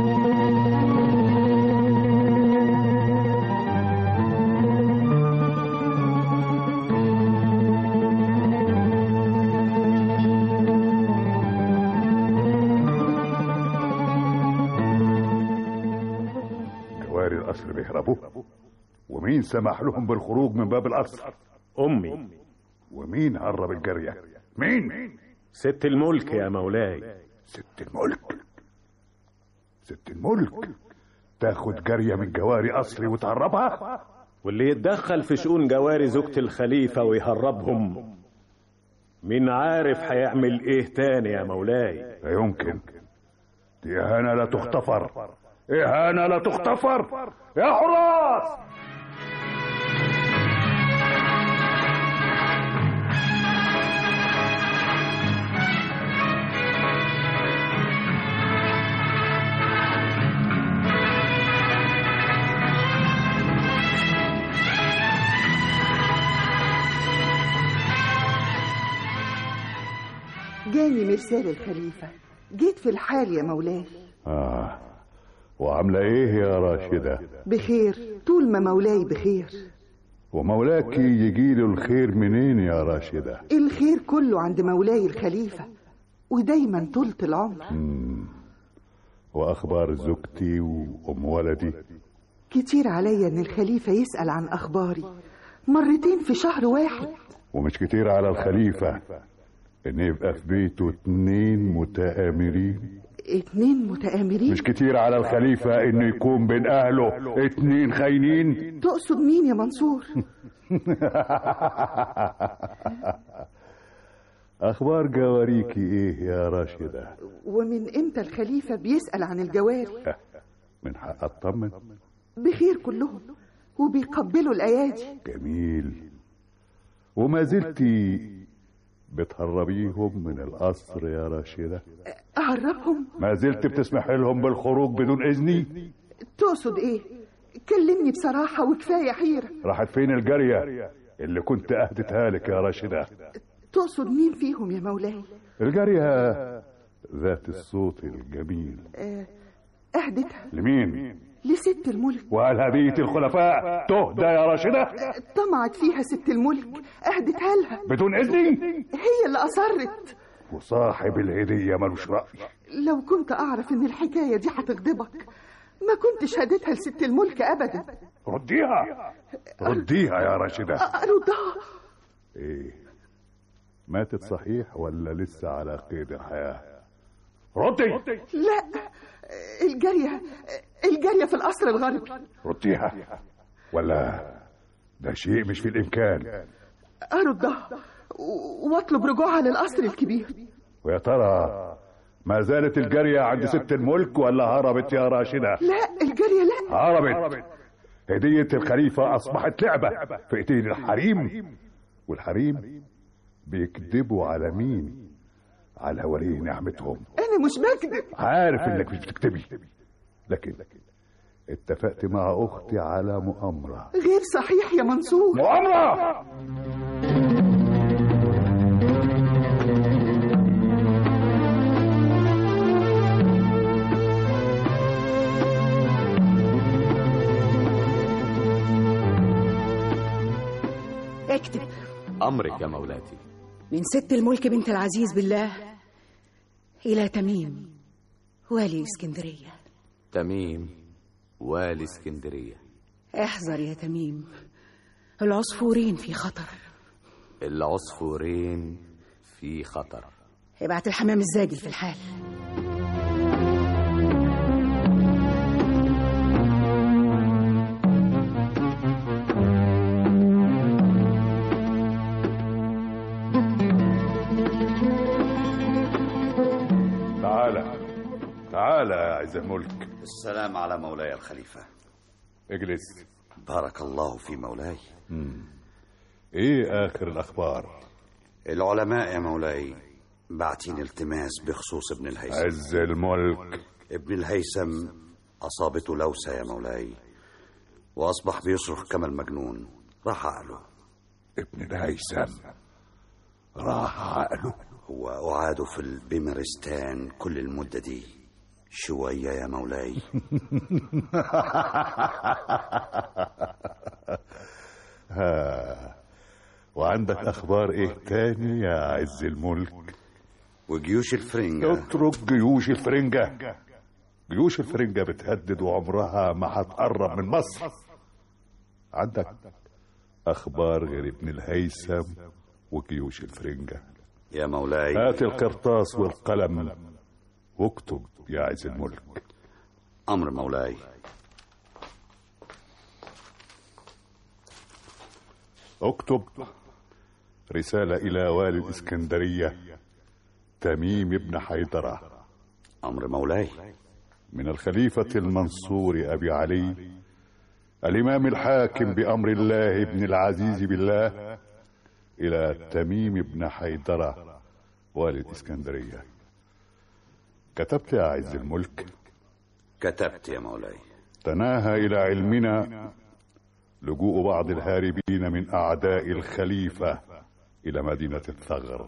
جواري القصر بيهربوا ومين سمح لهم بالخروج من باب القصر امي ومين هرب الجارية مين ست الملك يا مولاي ست الملك ست الملك تاخد جارية من جواري قصري وتهربها واللي يتدخل في شؤون جواري زوجة الخليفة ويهربهم مين عارف هيعمل ايه تاني يا مولاي لا يمكن دي إهانة لا تغتفر إهانة لا تغتفر يا حراس جاني مرسال الخليفة جيت في الحال يا مولاي آه وعاملة إيه يا راشدة بخير طول ما مولاي بخير ومولاك يجيله الخير منين يا راشدة الخير كله عند مولاي الخليفة ودايما طولة العمر مم. وأخبار زوجتي وأم ولدي كتير عليا ان الخليفة يسأل عن اخباري مرتين في شهر واحد ومش كتير على الخليفة إن يبقى في بيته اتنين متآمرين اتنين متآمرين مش كتير على الخليفة إنه يكون بين أهله اتنين خاينين تقصد مين يا منصور أخبار جواريكي إيه يا راشدة ومن امتى الخليفة بيسأل عن الجواري من حق أطمن بخير كلهم وبيقبلوا الأيادي جميل وما زلتي بتهربيهم من القصر يا راشدة أعرفهم ما زلت بتسمح لهم بالخروج بدون إذني تقصد ايه كلمني بصراحة وكفاية حيرة راحت فين الجارية اللي كنت أهدتها لك يا راشدة تقصد مين فيهم يا مولاي الجارية ذات الصوت الجميل آه، أهدتها لمين لست الملك وهل هدية الخلفاء تهدى يا راشدة طمعت فيها ست الملك أهدتها لها بدون إذني هي اللي أصرت وصاحب الهدية ملوش رأي لو كنت أعرف إن الحكاية دي هتغضبك ما كنتش هديتها لست الملك أبدا رديها رديها يا راشدة أردها إيه ماتت صحيح ولا لسه على قيد الحياة ردي لا الجارية الجارية في القصر الغربي رديها ولا ده شيء مش في الإمكان أردها و- واطلب رجوعها للقصر الكبير ويا ترى ما زالت الجارية عند ست الملك ولا هربت يا راشدة لا الجارية لا هربت هدية الخليفة أصبحت لعبة في إيدين الحريم والحريم بيكذبوا على مين على ولي نعمتهم أنا مش بكذب عارف إنك مش بتكتبي لكن اتفقت مع أختي على مؤامرة غير صحيح يا منصور مؤامرة اكتب أمرك يا مولاتي من ست الملك بنت العزيز بالله إلى تميم والي اسكندرية تميم والي اسكندرية احذر يا تميم العصفورين في خطر العصفورين في خطر ابعت الحمام الزاجل في الحال تعالى تعالى يا عز الملك السلام على مولاي الخليفة اجلس بارك الله في مولاي ايه اخر الاخبار العلماء يا مولاي باعتين التماس بخصوص ابن الهيثم عز الملك ابن الهيثم أصابته لوسة يا مولاي وأصبح بيصرخ كما المجنون راح عقله ابن الهيثم راح عقله هو أعاده في البمرستان كل المدة دي شوية يا مولاي ها وعندك اخبار ايه تاني يا عز الملك وجيوش الفرنجة اترك جيوش الفرنجة جيوش الفرنجة بتهدد وعمرها ما هتقرب من مصر عندك اخبار غير ابن الهيثم وجيوش الفرنجة يا مولاي هات القرطاس والقلم واكتب يا عز الملك أمر مولاي اكتب رسالة إلى والي الإسكندرية تميم بن حيدرة أمر مولاي من الخليفة المنصور أبي علي الإمام الحاكم بأمر الله ابن العزيز بالله إلى تميم بن حيدرة والي الإسكندرية كتبت يا عز الملك كتبت يا مولاي تناهى إلى علمنا لجوء بعض الهاربين من أعداء الخليفة إلى مدينة الثغر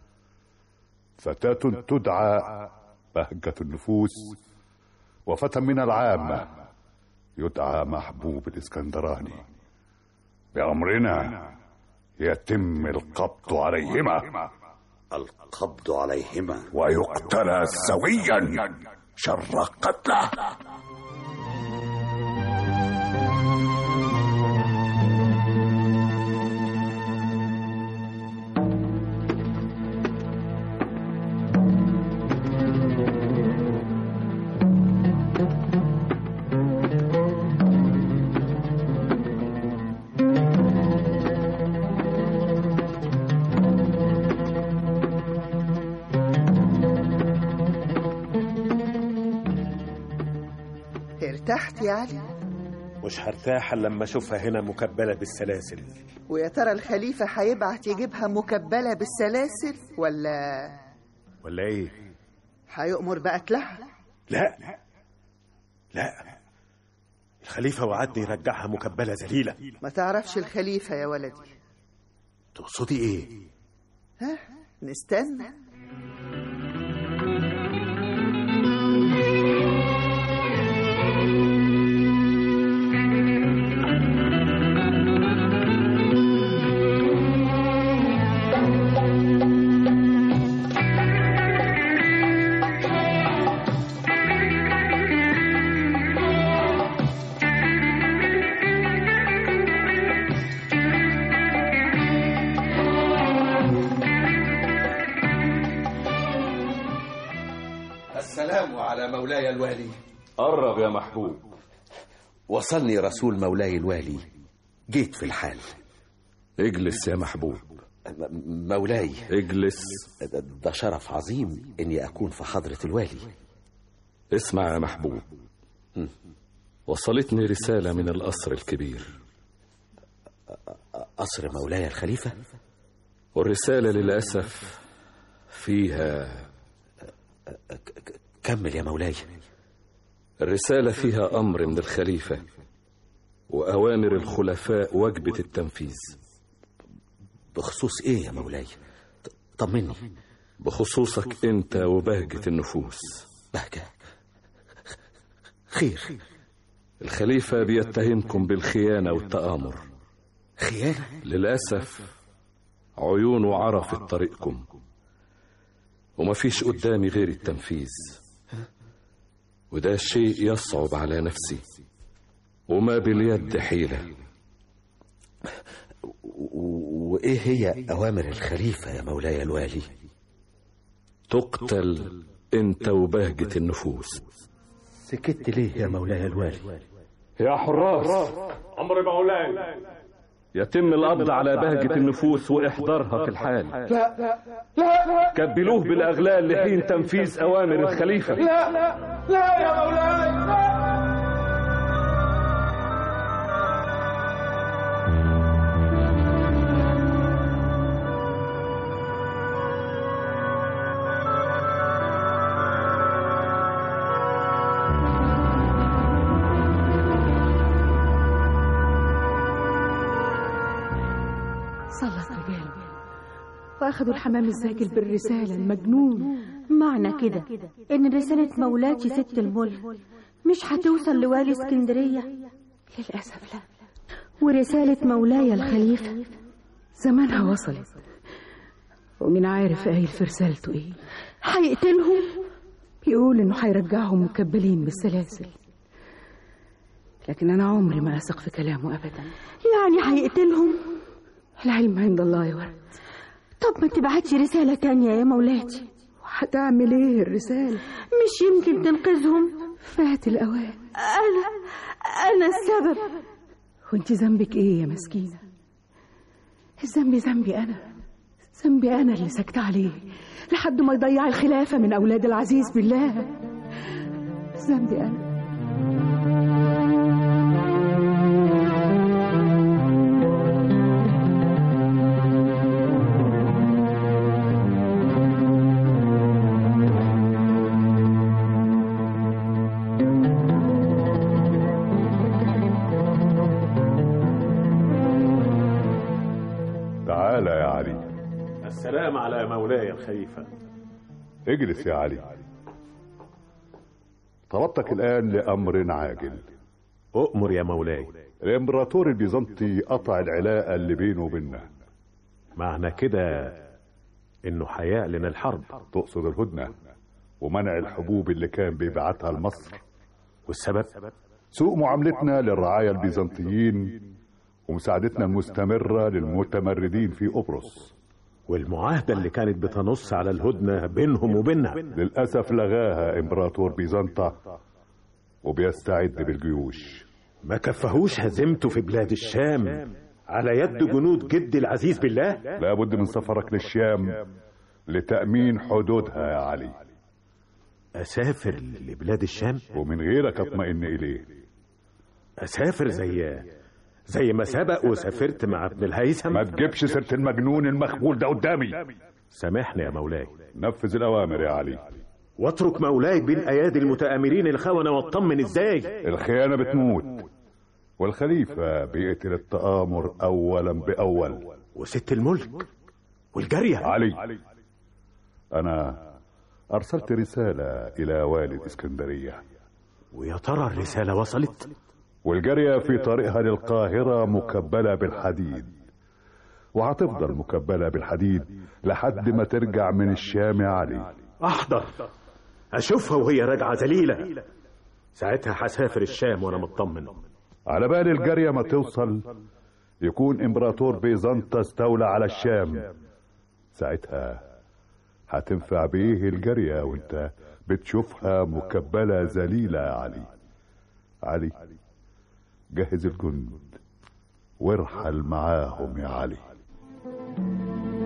فتاة تدعى بهجة النفوس وفتى من العامة يدعى محبوب الإسكندراني بأمرنا يتم القبض عليهما القبض عليهما ويقتلى سويا شر قتله ارتحت يا علي مش هرتاح إلا لما اشوفها هنا مكبله بالسلاسل ويا ترى الخليفة هيبعت يجيبها مكبلة بالسلاسل ولا ولا ايه هيؤمر بقتلها لا لا الخليفه وعدني يرجعها مكبله ذليله ما تعرفش الخليفة يا ولدي تقصدي ايه ها نستنى السلام على مولاي الوالي قرب يا محبوب وصلني رسول مولاي الوالي جيت في الحال اجلس يا محبوب م- مولاي اجلس ده- ده شرف عظيم اني اكون في حضرة الوالي اسمع يا محبوب وصلتني رسالة من القصر الكبير قصر مولاي الخليفة والرسالة للأسف فيها كمل يا مولاي الرسالة فيها أمر من الخليفة وأوامر الخلفاء وجبة التنفيذ بخصوص إيه يا مولاي طمني بخصوصك أنت وبهجة النفوس بهجة خير الخليفة بيتهمكم بالخيانة والتآمر خيانة للأسف عيونه عرفت طريقكم ومفيش قدامي غير التنفيذ وده شيء يصعب على نفسي وما باليد حيلة و- وإيه هي أوامر الخليفة يا مولاي الوالي تقتل انت وبهجة النفوس سكت ليه يا مولاي الوالي يا حراس أمر مولاي يتم القبض على بهجة النفوس وإحضارها في الحال لا لا لا كبلوه بالأغلال لحين تنفيذ أوامر الخليفة لا لا يا مولاي لا صلت رجال واخدوا الحمام الزاجل بالرسالة المجنون معنى كده ان رسالة مولاتي ست الملك مش هتوصل لوالي اسكندرية للأسف لا ورسالة مولاي الخليفة زمانها وصلت ومين عارف قايل في رسالته ايه هيقتلهم بيقول انه هيرجعهم مكبلين بالسلاسل لكن انا عمري ما اثق في كلامه ابدا يعني هيقتلهم العلم عند الله يا ورد طب ما تبعتش رسالة تانية يا مولاتي هتعمل ايه الرسالة مش يمكن تنقذهم فات الاوان انا انا السبب وانت ذنبك ايه يا مسكينة الذنب ذنبي انا ذنبي انا اللي سكت عليه لحد ما يضيع الخلافة من اولاد العزيز بالله ذنبي انا تعال يا علي السلام على مولاي الخليفة اجلس يا علي طلبتك الآن لأمر عاجل أؤمر يا مولاي الإمبراطور البيزنطي قطع العلاقة اللي بينه وبيننا معنى كده إنه هيعلن الحرب تقصد الهدنة ومنع الحبوب اللي كان بيبعتها لمصر والسبب سوء معاملتنا للرعايا البيزنطيين ومساعدتنا المستمرة للمتمردين في قبرص والمعاهدة اللي كانت بتنص على الهدنة بينهم وبيننا للأسف لغاها إمبراطور بيزنطة وبيستعد بالجيوش ما كفهوش هزيمته في بلاد الشام على يد جنود جد العزيز بالله لابد من سفرك للشام لتأمين حدودها يا علي أسافر لبلاد الشام ومن غيرك اطمئن إليه أسافر زي زي ما سبق وسافرت مع ابن الهيثم ما تجيبش سيرة المجنون المخبول ده قدامي سامحني يا مولاي نفذ الأوامر يا علي واترك مولاي بين أيادي المتآمرين الخونة واطمن ازاي الخيانة بتموت والخليفة بيقتل التآمر أولا بأول وست الملك والجارية علي أنا أرسلت رسالة إلى والد اسكندرية ويا ترى الرسالة وصلت والجارية في طريقها للقاهرة مكبلة بالحديد وهتفضل مكبلة بالحديد لحد ما ترجع من الشام يا علي أحضر أشوفها وهي راجعة ذليلة ساعتها هسافر الشام وأنا مطمن على بال الجارية ما توصل يكون إمبراطور بيزنطة استولى على الشام ساعتها هتنفع بإيه الجارية وانت بتشوفها مكبلة ذليلة يا علي علي جهز الجند وارحل معاهم يا علي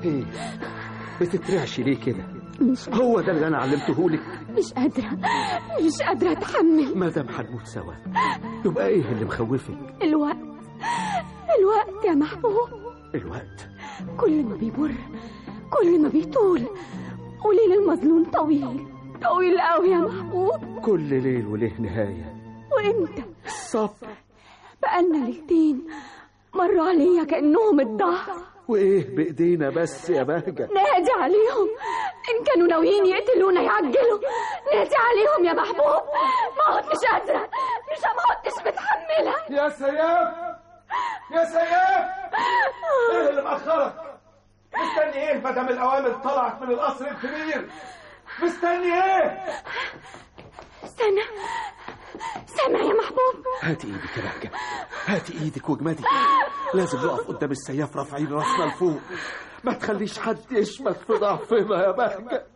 ايه بتترعشي ليه كده مش هو ده اللي انا علمته لك مش قادرة مش قادرة أتحمل ما دام هنموت سوا يبقى ايه اللي مخوفك الوقت الوقت يا محبوب الوقت كل ما بيمر كل ما بيطول وليل المظلوم طويل طويل قوي يا محبوب كل ليل وله نهايه وامتى الصبر بقالنا ليلتين مروا عليا كأنهم الدهر وايه بايدينا بس يا بهجه نادي عليهم إن كانوا ناويين يقتلونا يعجلوا نادي عليهم يا محبوب ما عدتش قادرة مش ما عدتش متحملة يا سياف يا سياف ايه اللي مأخرك مستني ايه مدام الاوامر طلعت من القصر الكبير مستني ايه استنى سامع يا محبوب هاتي ايدك يا بهجه هاتي ايدك واجمدي لازم نقف قدام السياف رافعين راسنا لفوق ما تخليش حد يشمت في ضعفنا يا بهجه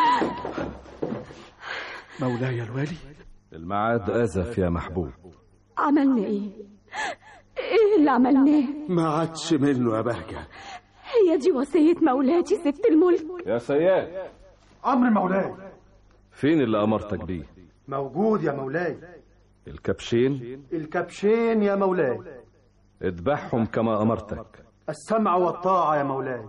مولاي الوالي الميعاد أزف يا محبوب عملنا ايه ايه اللي عملناه ما عادش منه يا بهجه هي دي وصية مولاتي ست الملك يا سياد أمر مولاي فين اللي أمرتك بيه موجود يا مولاي الكبشين الكبشين يا مولاي اذبحهم كما أمرتك السمع والطاعة يا مولاي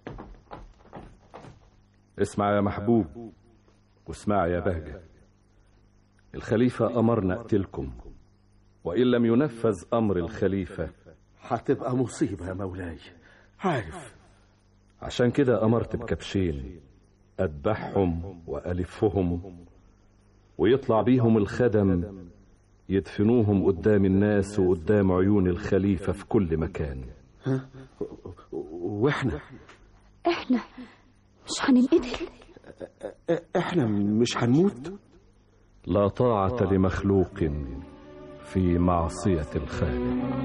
اسمع يا محبوب واسمع يا بهجة الخليفة أمرنا اقتلكم وإن لم ينفذ أمر الخليفة هتبقى مصيبه يا مولاي عارف عشان كده أمرت بكبشين أذبحهم وألفهم ويطلع بيهم الخدم يدفنوهم قدام الناس وقدام عيون الخليفة في كل مكان ها واحنا احنا مش هننقتل احنا مش هنموت لا طاعة لمخلوق في معصية الخالق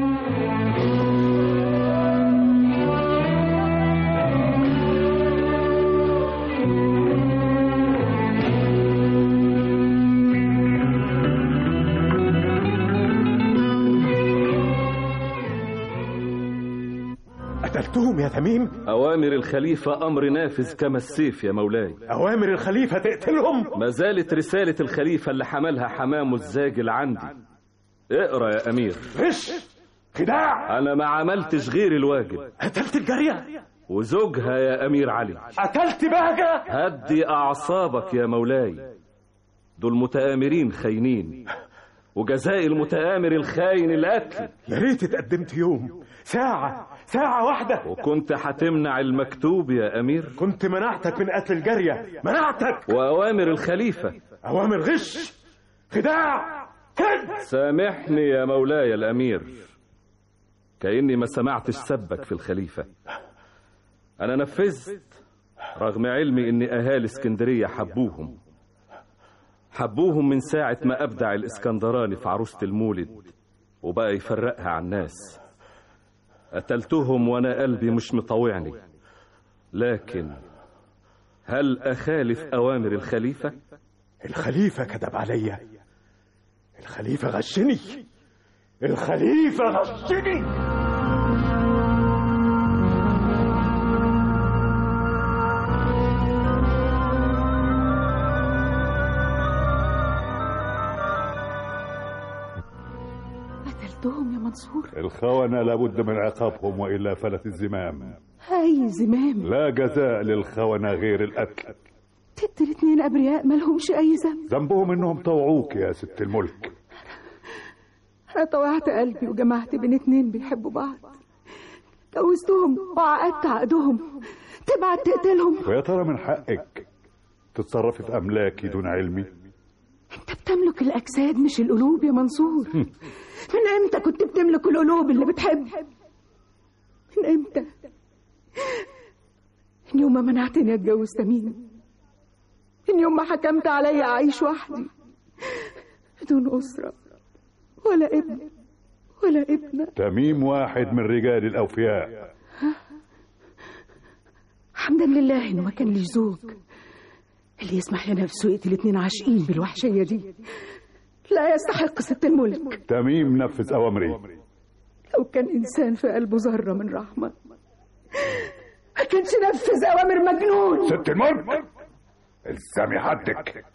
قتلتهم يا تميم أوامر الخليفة أمر نافذ كما السيف يا مولاي أوامر الخليفة تقتلهم ما زالت رسالة الخليفة اللي حملها حمام الزاجل عندي اقرا يا أمير غش خداع أنا ما عملتش غير الواجب قتلت الجارية وزوجها يا أمير علي قتلت بهجة هدي أعصابك يا مولاي دول متآمرين خاينين وجزاء المتآمر الخاين القتل يا ريت اتقدمت يوم ساعة ساعة واحدة وكنت هتمنع المكتوب يا أمير كنت منعتك من قتل الجارية منعتك وأوامر الخليفة أوامر غش خداع كذب سامحني يا مولاي الأمير كأني ما سمعتش سبك في الخليفة أنا نفذت رغم علمي إن أهالي اسكندرية حبوهم حبوهم من ساعة ما أبدع الإسكندراني في عروسة المولد وبقى يفرقها عن الناس قتلتهم وأنا قلبي مش مطوعني لكن هل أخالف أوامر الخليفة؟ الخليفة كذب عليا الخليفة غشني الخليفة غشني قتلتهم يا منصور الخونة لابد من عقابهم وإلا فلت الزمام هاي زمام لا جزاء للخونة غير القتل تقتل اتنين أبرياء مالهمش أي ذنب ذنبهم إنهم طوعوك يا ست الملك أنا طوعت قلبي وجمعت بين اتنين بيحبوا بعض جوزتهم وعقدت عقدهم تبعت تقتلهم ويا ترى من حقك تتصرفي في أملاكي دون علمي انت بتملك الأجساد مش القلوب يا منصور من امتى كنت بتملك القلوب اللي بتحب من امتى من يوم ما منعتني اتجوز تميم من يوم ما حكمت عليا اعيش وحدي بدون اسره ولا ابن ولا ابنه تميم واحد من رجال الأوفياء حمدا لله انه ما كان ليش زوج اللي يسمح لنفسه يقتل اتنين عاشقين بالوحشيه دي لا يستحق ست الملك تميم نفذ أوامري لو كان إنسان في قلبه ذرة من رحمة ما يمكن تنفذ أوامر مجنون ست الملك الزمي حدك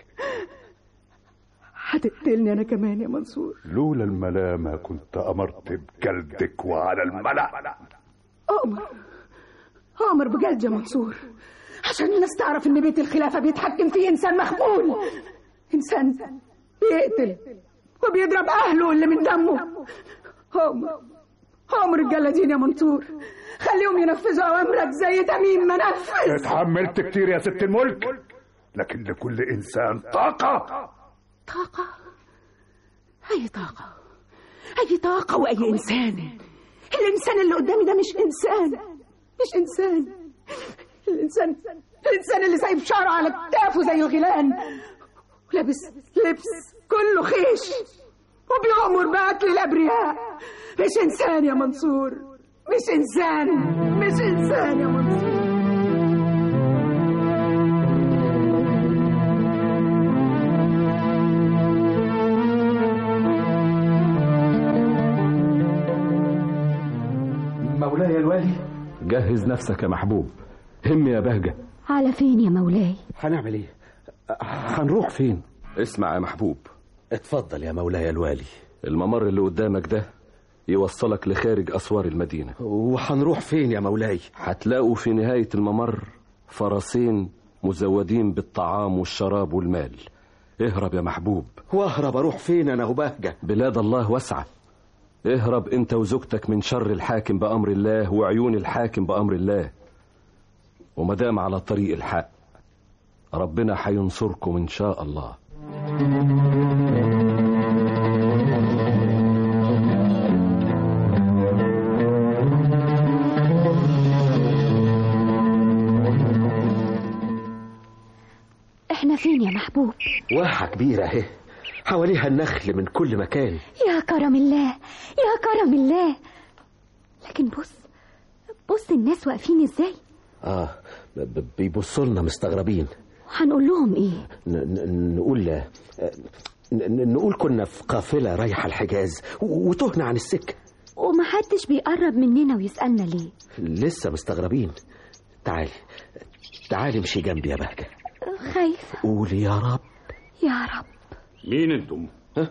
هتقتلني أنا كمان يا منصور لولا الملامة كنت أمرت بجلدك وعلى الملأ أؤمر أؤمر بجلد يا منصور عشان الناس تعرف إن بيت الخلافة بيتحكم فيه إنسان مخبول إنسان بيقتل وبيضرب أهله اللي من دمه أؤمر أؤمر الجلادين يا منصور خليهم ينفذوا أوامرك زي تميم ما نفذ اتحملت كتير يا ست الملك لكن لكل إنسان طاقة طاقة أي طاقة أي طاقة وأي إنسان الإنسان اللي قدامي ده مش إنسان مش إنسان الإنسان الإنسان اللي سايب شعره على كتافه زي الغيلان ولابس لبس كله خيش وبيأمر بقتل الأبرياء مش إنسان يا منصور مش إنسان مش إنسان يا منصور مولاي الوالي جهز نفسك يا محبوب هم يا بهجة على فين يا مولاي هنعمل ايه هنروح فين اسمع يا محبوب اتفضل يا مولاي الوالي الممر اللي قدامك ده يوصلك لخارج أسوار المدينة وهنروح فين يا مولاي هتلاقوا في نهاية الممر فرسين مزودين بالطعام والشراب والمال اهرب يا محبوب واهرب اروح فين انا وبهجة بلاد الله واسعة اهرب انت وزوجتك من شر الحاكم بأمر الله وعيون الحاكم بأمر الله ومدام على طريق الحق ربنا هينصركم إن شاء الله احنا فين يا محبوب واحة كبيرة اهي حواليها النخل من كل مكان يا كرم الله يا كرم الله لكن بص بص الناس واقفين ازاي اه ب- بيبصوا لنا مستغربين هنقول لهم ايه ن- ن- نقول آه، ن- نقول كنا في قافلة رايحة الحجاز و- وتهنا عن السكة ومحدش بيقرب مننا ويسألنا ليه لسه مستغربين تعالي تعالي امشي جنبي يا بهجة خايفة قولي يا رب يا رب مين انتم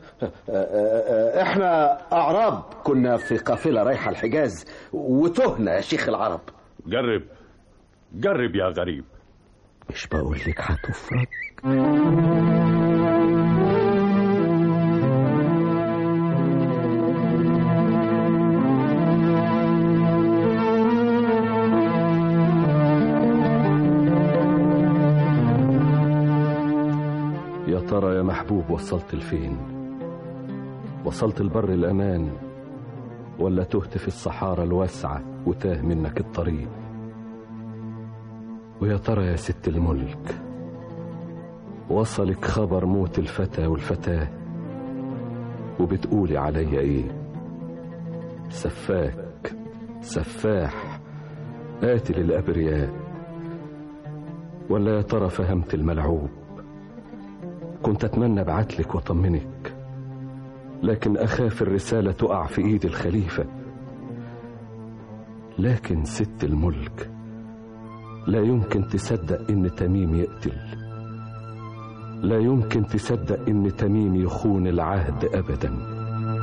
احنا اعراب كنا في قافلة رايحة الحجاز وتهنا يا شيخ العرب جرب جرب يا غريب مش بقول لك هتفرج يا ترى يا محبوب وصلت لفين وصلت البر الأمان ولا تهت في الصحارى الواسعة وتاه منك الطريق ويا ترى يا ست الملك وصلك خبر موت الفتى والفتاة وبتقولي عليا ايه سفاك سفاح قاتل الأبرياء ولا يا ترى فهمت الملعوب كنت أتمنى أبعتلك وأطمنك لكن أخاف الرسالة تقع في إيد الخليفة لكن ست الملك لا يمكن تصدق إن تميم يقتل لا يمكن تصدق إن تميم يخون العهد أبدا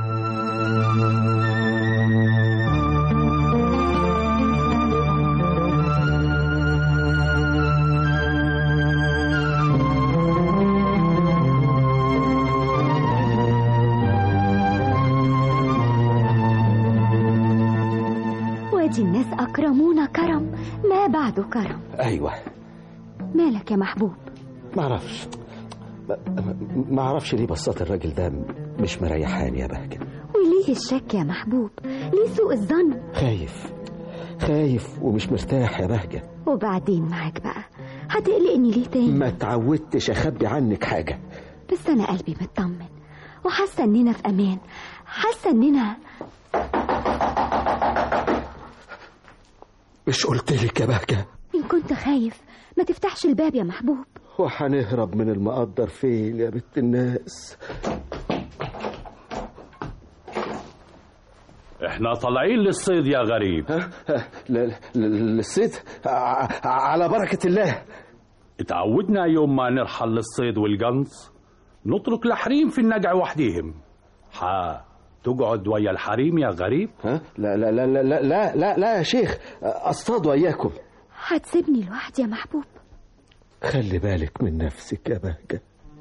وادي الناس أكرمونا كرم ما بعده كرم ايوه مالك يا محبوب معرفش ما- ما- معرفش ليه بصات الراجل ده مش مريحاني يا بهجة وليه الشك يا محبوب ليه سوء الظن خايف خايف ومش مرتاح يا بهجة وبعدين معاك بقى هتقلقني ليه تاني ما تعودتش اخبي عنك حاجة بس أنا قلبي مطمن وحاسة إننا في أمان حاسة إننا مش قلت لك يا بهجة إن كنت خايف ما تفتحش الباب يا محبوب وهنهرب من المقدر فين يا بنت الناس احنا طالعين للصيد يا غريب للصيد على بركة الله اتعودنا يوم ما نرحل للصيد والقنص نترك الحريم في النجع وحديهم ها تقعد ويا الحريم يا غريب ها لا لا لا لا لا لا, لا يا شيخ اصطاد وياكم هتسيبني لوحدي يا محبوب خلي بالك من نفسك يا بهجة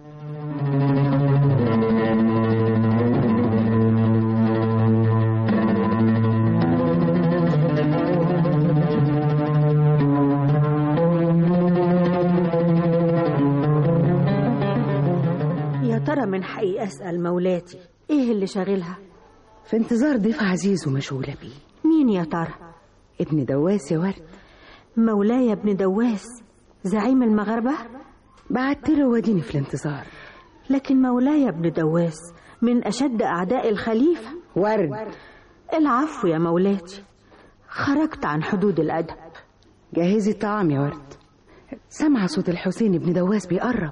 يا ترى من حقي أسأل مولاتي إيه اللي شاغلها في انتظار ضيف عزيز ومشغولة بيه مين يا ترى ابن دواس يا ورد مولاي ابن دواس زعيم المغاربة بعت له وديني في الانتظار لكن مولاي ابن دواس من أشد أعداء الخليفة ورد العفو يا مولاتي خرجت عن حدود الأدب جهزي الطعام يا ورد سمع صوت الحسين ابن دواس بيقرب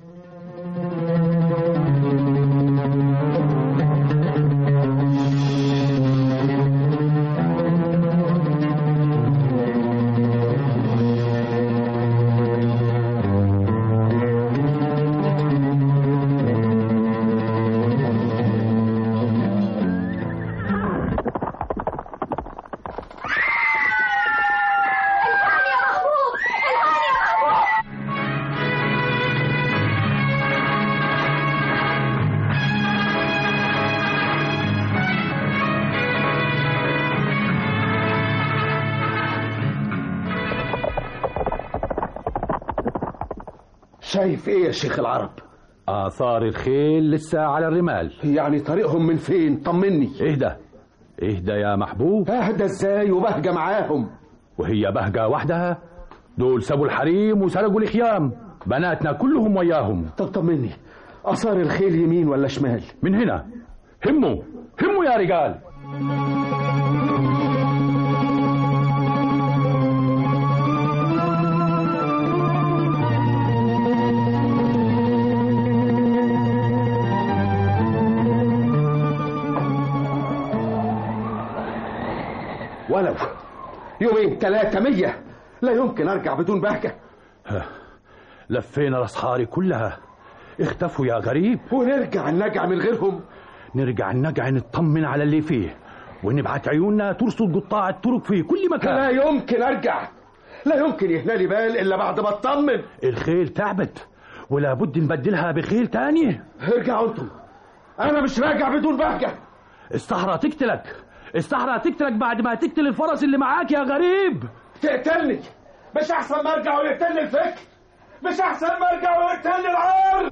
شايف ايه يا شيخ العرب آثار الخيل لسه على الرمال يعني طريقهم من فين طمني اهدى اهدى يا محبوب اهدى ازاي وبهجة معاهم وهي بهجة وحدها دول سابوا الحريم وسرقوا الخيام بناتنا كلهم وياهم طب طمني اثار الخيل يمين ولا شمال من هنا هموا هموا يا رجال ولو يومين ثلاثة مية لا يمكن أرجع بدون بهجة لفينا الأصحار كلها اختفوا يا غريب ونرجع نرجع من غيرهم نرجع نرجع نطمن على اللي فيه ونبعت عيوننا ترصد قطاع الطرق في كل مكان لا يمكن أرجع لا يمكن يهنالي بال إلا بعد ما اطمن الخيل تعبت ولا بد نبدلها بخيل تاني ارجعوا انتم أنا مش راجع بدون بهجة الصحراء تقتلك الصحراء تقتلك بعد ما تقتل الفرس اللي معاك يا غريب تقتلني مش أحسن ما أرجع ويقتلني الفكر مش أحسن ما أرجع ويقتلني العار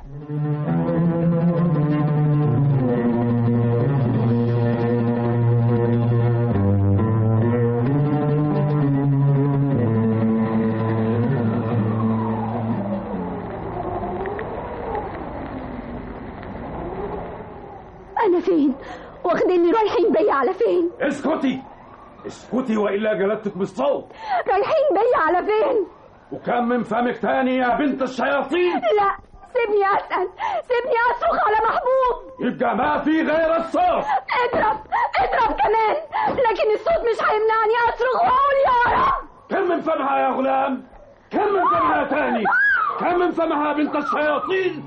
أنا فين؟ واخديني رايحين بيا على فين؟ اسكتي اسكتي والا جلدتك بالصوت رايحين بيا على فين؟ وكم من فمك تاني يا بنت الشياطين لا سيبني أسأل سيبني أصرخ على محبوب يبقى ما في غير الصوت اضرب اضرب كمان لكن الصوت مش هيمنعني أصرخ وأقول يا رب كم من فمها يا غلام كم من فمها تاني كم من فمها بنت الشياطين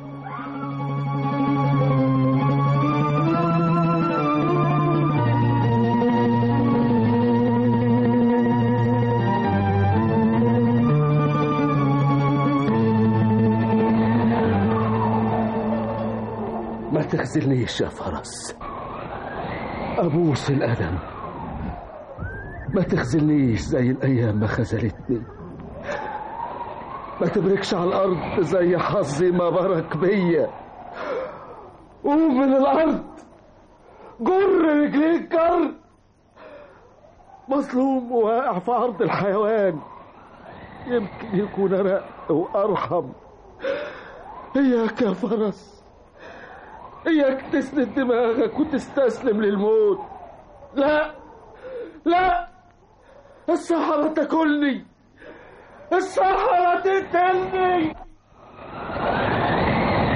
ما تخزلنيش يا فرس أبوس الأدم ما تخزلنيش زي الأيام ما خذلتني ما تبركش على الأرض زي حظي ما برك بيا قوم من الأرض جر رجليك جر مظلوم واقع في أرض الحيوان يمكن يكون أرق وأرحم إياك يا فرس إياك تسند دماغك وتستسلم للموت لا لا الصحراء تاكلني الصحراء تقتلني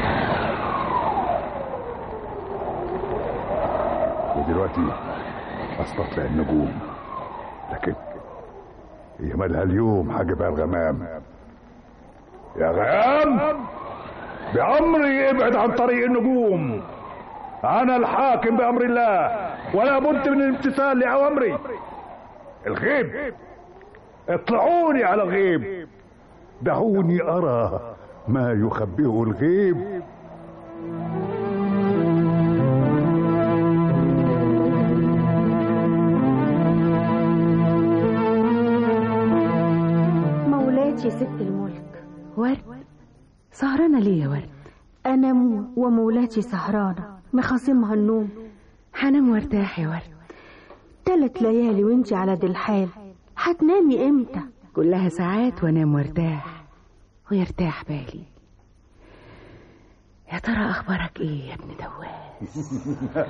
ودلوقتي استطلع النجوم لكن هي مالها اليوم حاجبها الغمام يا غيام بأمري ابعد عن طريق النجوم أنا الحاكم بأمر الله ولا بد من الامتثال لأوامري الغيب اطلعوني على الغيب دعوني أرى ما يخبئه الغيب مولاتي ست الملك ورد سهرانة ليه يا ورد أنا مو ومولاتي سهرانة مخاصمها النوم هنام وارتاح يا ورد تلت ليالي وانتي على دي الحال هتنامي امتى كلها ساعات وانام وارتاح ويرتاح بالي يا ترى اخبارك ايه يا ابن دواس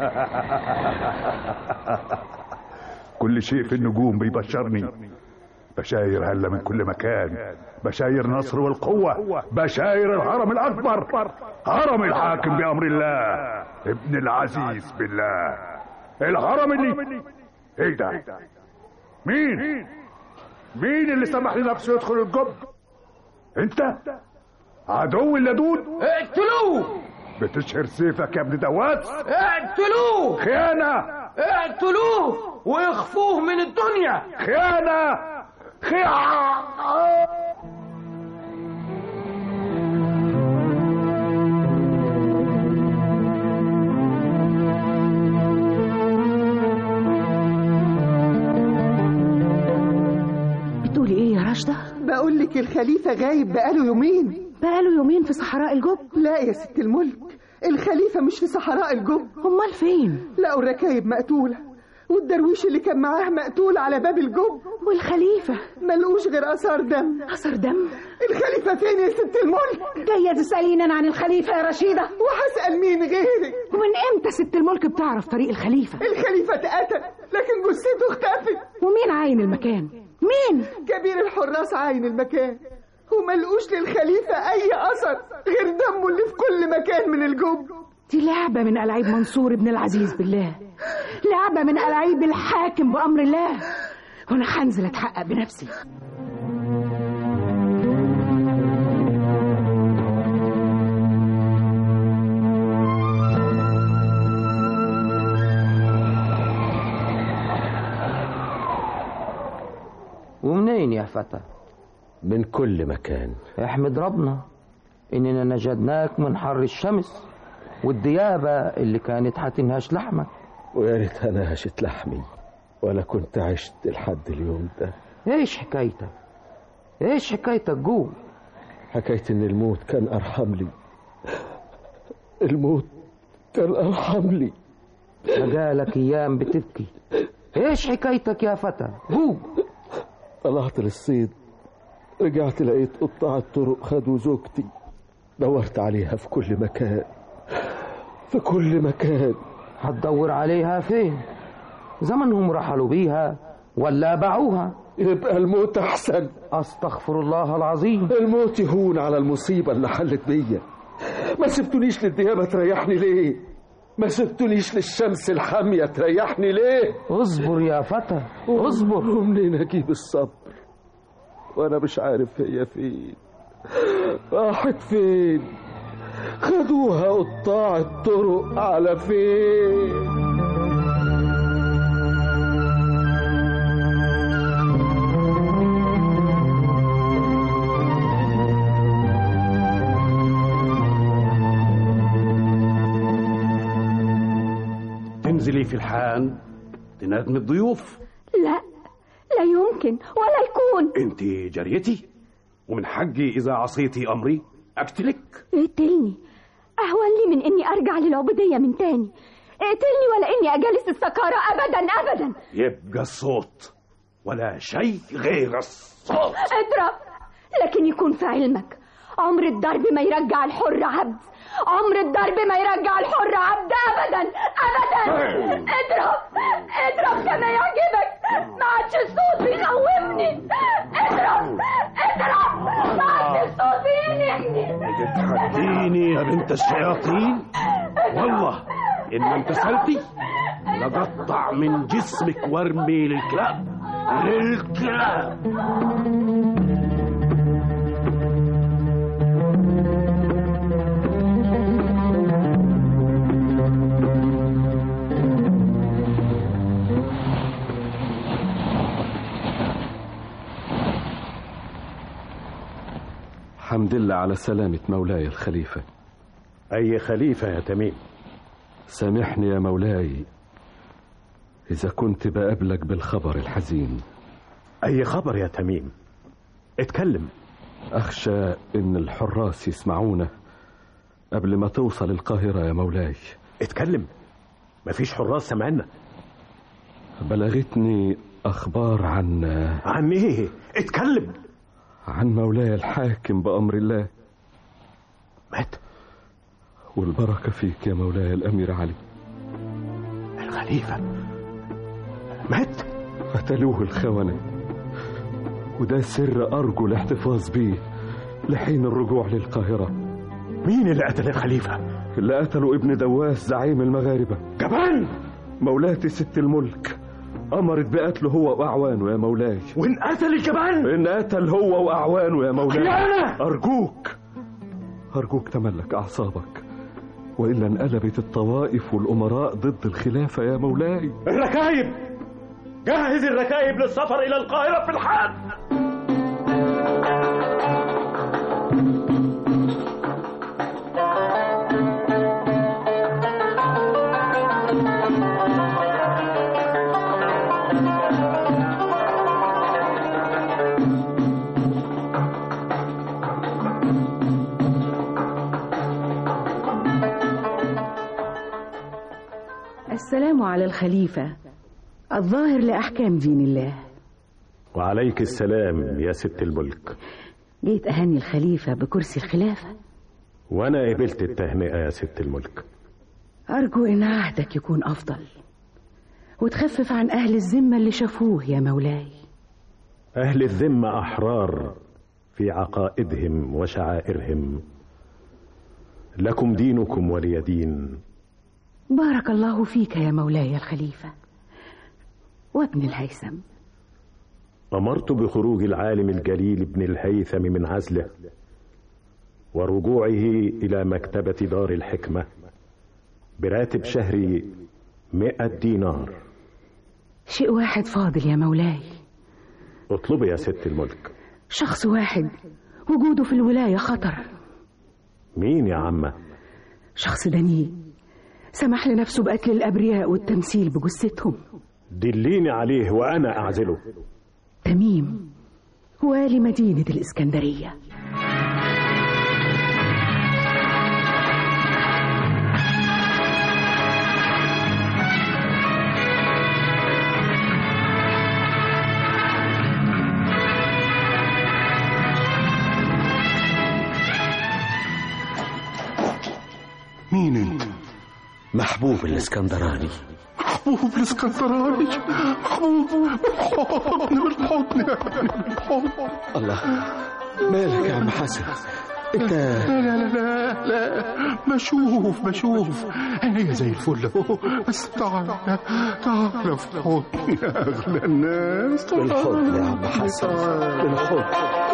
كل شيء في النجوم بيبشرني بشاير هلا من كل مكان بشاير نصر والقوة بشاير الهرم الأكبر هرم الحاكم بأمر الله ابن العزيز بالله الهرم اللي ايه ده مين مين اللي سمح لنفسه يدخل الجب انت عدو اللدود اقتلوه بتشهر سيفك يا ابن دواس اقتلوه خيانة اقتلوه واخفوه من الدنيا خيانة خيانة بتقولي ايه يا راشدة بقول لك الخليفة غايب بقاله يومين بقاله يومين في صحراء الجب لا يا ست الملك الخليفة مش في صحراء الجب امال فين لقوا الركايب مقتولة والدرويش اللي كان معاه مقتول على باب الجب والخليفة ملقوش غير اثار دم اثر دم الخليفة فين يا ست الملك جاية تسأليني أنا عن الخليفة يا رشيدة وهسأل مين غيرك ومن امتى ست الملك بتعرف طريق الخليفة الخليفة اتقتل لكن جثته اختفت ومين عاين المكان مين كبير الحراس عاين المكان وملقوش للخليفة أي أثر غير دمه اللي في كل مكان من الجب دي لعبة من ألعاب منصور ابن العزيز بالله لعبة من ألعاب الحاكم بأمر الله وأنا هنزل أتحقق بنفسي ومنين يا فتى من كل مكان احمد ربنا اننا نجدناك من حر الشمس والديابة اللي كانت هتنهش لحمك ويا ريتها نهشت لحمي ولا كنت عشت لحد اليوم ده ايش حكايتك ايش حكايتك جوه حكاية ان الموت كان ارحم لي الموت كان ارحم لي بقالك ايام بتبكي ايش حكايتك يا فتى جوه طلعت للصيد رجعت لقيت قطاع الطرق خدوا زوجتي دورت عليها في كل مكان في كل مكان هتدور عليها فين زمنهم رحلوا بيها ولا باعوها يبقى الموت احسن استغفر الله العظيم الموت يهون على المصيبة اللي حلت بيا ما سبتونيش للديابة تريحني ليه ما سبتونيش للشمس الحامية تريحني ليه اصبر يا فتى اصبر ومنين اجيب الصبر وانا مش عارف هي فين راحت فين خدوها قطاع الطرق على فين تنزلي في الحان تنادم الضيوف لا لا يمكن ولا يكون انت جريتي ومن حقي اذا عصيتي امري اقتلك اقتلني أهون لي من إني أرجع للعبودية من تاني اقتلني ولا إني أجالس السكارة أبدا أبدا يبقى الصوت ولا شيء غير الصوت اضرب لكن يكون في علمك عمر الضرب ما يرجع الحر عبد عمر الضرب ما يرجع الحر عبد ابدا ابدا اضرب اضرب كما يعجبك ما عادش الصوت بيقومني اضرب اضرب ما عادش الصوت بينهني تتحديني يا بنت الشياطين والله ان امتثلتي لقطع من جسمك وارمي للكلاب للكلاب حمد لله على سلامة مولاي الخليفة أي خليفة يا تميم سامحني يا مولاي إذا كنت بقابلك بالخبر الحزين أي خبر يا تميم اتكلم أخشى إن الحراس يسمعونا قبل ما توصل القاهرة يا مولاي اتكلم مفيش حراس سمعنا بلغتني أخبار عن عن إيه؟ اتكلم عن مولاي الحاكم بأمر الله مات والبركة فيك يا مولاي الأمير علي الخليفة مات قتلوه الخونة وده سر أرجو الاحتفاظ بيه لحين الرجوع للقاهرة مين اللي قتل الخليفة؟ اللي قتلوا ابن دواس زعيم المغاربة جبان مولاتي ست الملك أمرت بقتله هو وأعوانه يا مولاي وإن قتل الجبان إن قتل هو وأعوانه يا مولاي خيانة أرجوك أرجوك تملك أعصابك وإلا انقلبت الطوائف والأمراء ضد الخلافة يا مولاي الركايب جهز الركايب للسفر إلى القاهرة في الحال السلام على الخليفة الظاهر لأحكام دين الله وعليك السلام يا ست الملك جيت أهني الخليفة بكرسي الخلافة وأنا قبلت التهنئة يا ست الملك أرجو إن عهدك يكون أفضل وتخفف عن أهل الذمة اللي شافوه يا مولاي أهل الذمة أحرار في عقائدهم وشعائرهم لكم دينكم ولي دين بارك الله فيك يا مولاي الخليفة وابن الهيثم أمرت بخروج العالم الجليل ابن الهيثم من عزله ورجوعه إلى مكتبة دار الحكمة براتب شهري مئة دينار شيء واحد فاضل يا مولاي اطلبي يا ست الملك شخص واحد وجوده في الولاية خطر مين يا عمة شخص دنيء سمح لنفسه بقتل الأبرياء والتمثيل بجثتهم دليني عليه وأنا أعزله تميم والي مدينة الإسكندرية مين انت محبوب الاسكندراني محبوب الاسكندراني محبوب بالحضن بالحضن يا ابني بالحضن الله مالك يا عم حسن انت لا لا لا لا بشوف بشوف عينيا زي الفل اهو بس تعال تعال في حضني يا اغلى الناس بالحضن يا عم حسن بالحضن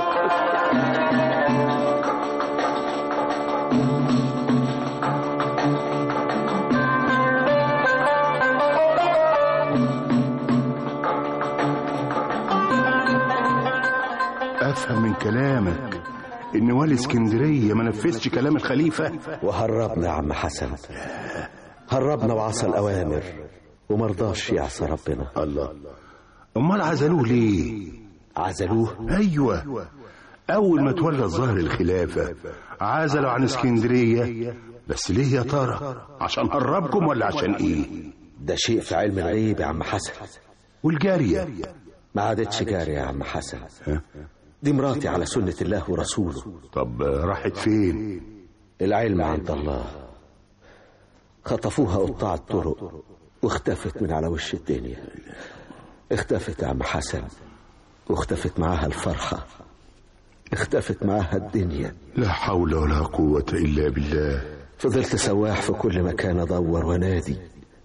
افهم من كلامك ان والي اسكندريه ما نفذش كلام الخليفه وهربنا يا عم حسن هربنا وعصى الأوامر ومرضاش يعصى ربنا الله امال عزلوه ليه عزلوه ايوه اول ما تولى ظهر الخلافه عزلوا عن اسكندريه بس ليه يا ترى عشان هربكم ولا عشان ايه ده شيء في علم الغيب يا عم حسن والجاريه ما عادتش جاري يا عم حسن دي مراتي على سنة الله ورسوله طب راحت فين العلم عند الله خطفوها قطاع الطرق واختفت من على وش الدنيا اختفت يا عم حسن واختفت معاها الفرحة اختفت معاها الدنيا لا حول ولا قوة إلا بالله فضلت سواح في كل مكان أدور ونادي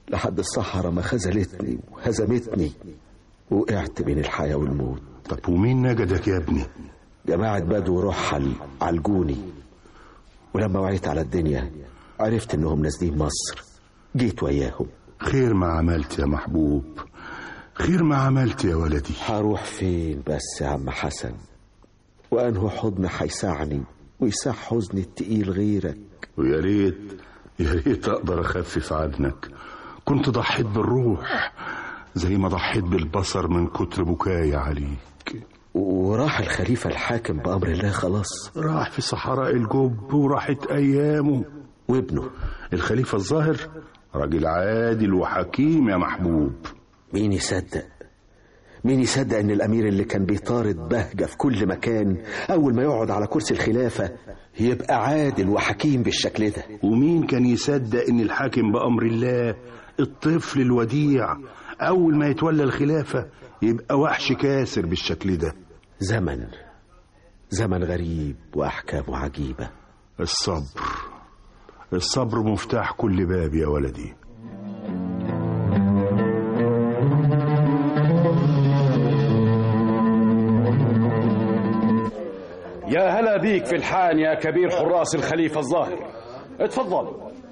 لحد الصحراء ما خذلتني وهزمتني وقعت بين الحياة والموت طب ومين نجدك يا ابني جماعة بدو رحل عالجوني ولما وعيت على الدنيا عرفت انهم نازلين مصر جيت وياهم خير ما عملت يا محبوب خير ما عملت يا ولدي هروح فين بس يا عم حسن وانه حضن هيسعني ويساع حزني التقيل غيرك ويا ريت يا ريت اقدر اخفف عنك كنت ضحيت بالروح زي ما ضحيت بالبصر من كتر بكاي عليك وراح الخليفة الحاكم بأمر الله خلاص راح في صحراء الجب وراحت أيامه وابنه الخليفة الظاهر راجل عادل وحكيم يا محبوب مين يصدق مين يصدق ان الامير اللي كان بيطارد بهجة في كل مكان اول ما يقعد على كرسي الخلافة يبقى عادل وحكيم بالشكل ده ومين كان يصدق ان الحاكم بأمر الله الطفل الوديع اول ما يتولى الخلافة يبقى وحش كاسر بالشكل ده زمن زمن غريب واحكامه عجيبة الصبر الصبر مفتاح كل باب يا ولدي يا هلا بيك في الحان يا كبير حراس الخليفة الظاهر اتفضل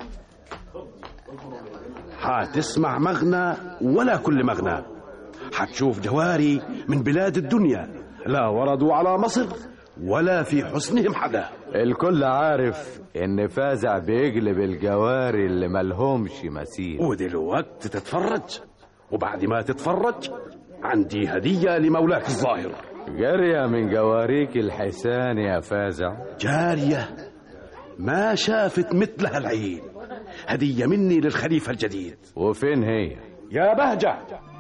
هتسمع مغنى ولا كل مغنى هتشوف جواري من بلاد الدنيا لا وردوا على مصر ولا في حسنهم حدا الكل عارف ان فازع بيقلب الجواري اللي ملهمش مثيل ودلوقتي تتفرج وبعد ما تتفرج عندي هدية لمولاك الظاهر جارية من جواريك الحسان يا فازع جارية ما شافت مثلها العين هدية مني للخليفة الجديد وفين هي يا بهجة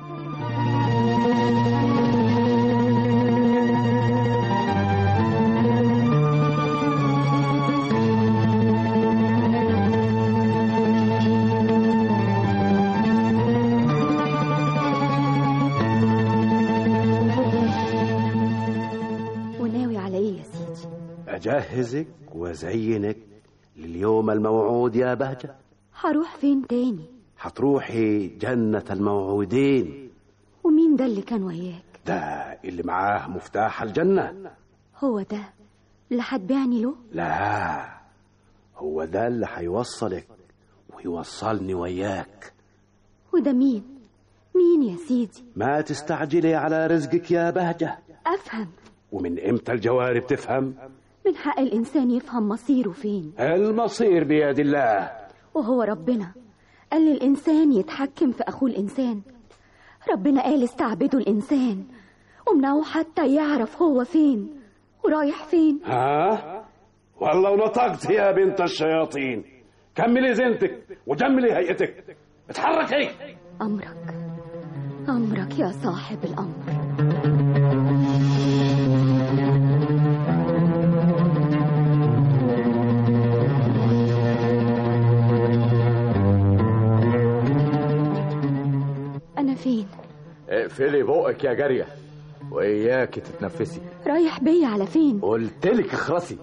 وناوي على ايه يا سيدي أجهزك وأزينك لليوم الموعود يا بهجة هروح فين تاني هتروحي جنة الموعودين ومين ده اللي كان وياك ده اللي معاه مفتاح الجنة هو ده اللي هتبيعني له لا هو ده اللي هيوصلك ويوصلني وياك وده مين مين يا سيدي ما تستعجلي على رزقك يا بهجة افهم ومن امتى الجواري بتفهم من حق الانسان يفهم مصيره فين المصير بيد الله وهو ربنا قال للإنسان يتحكم في أخوه الإنسان ربنا قال استعبدوا الإنسان ومنعه حتى يعرف هو فين ورايح فين ها والله نطقت يا بنت الشياطين كملي زينتك وجملي هيئتك اتحركي أمرك أمرك يا صاحب الأمر أنا فين اقفلي بقك يا جارية وإياك تتنفسي رايح بيا على فين قلتلك اخرسي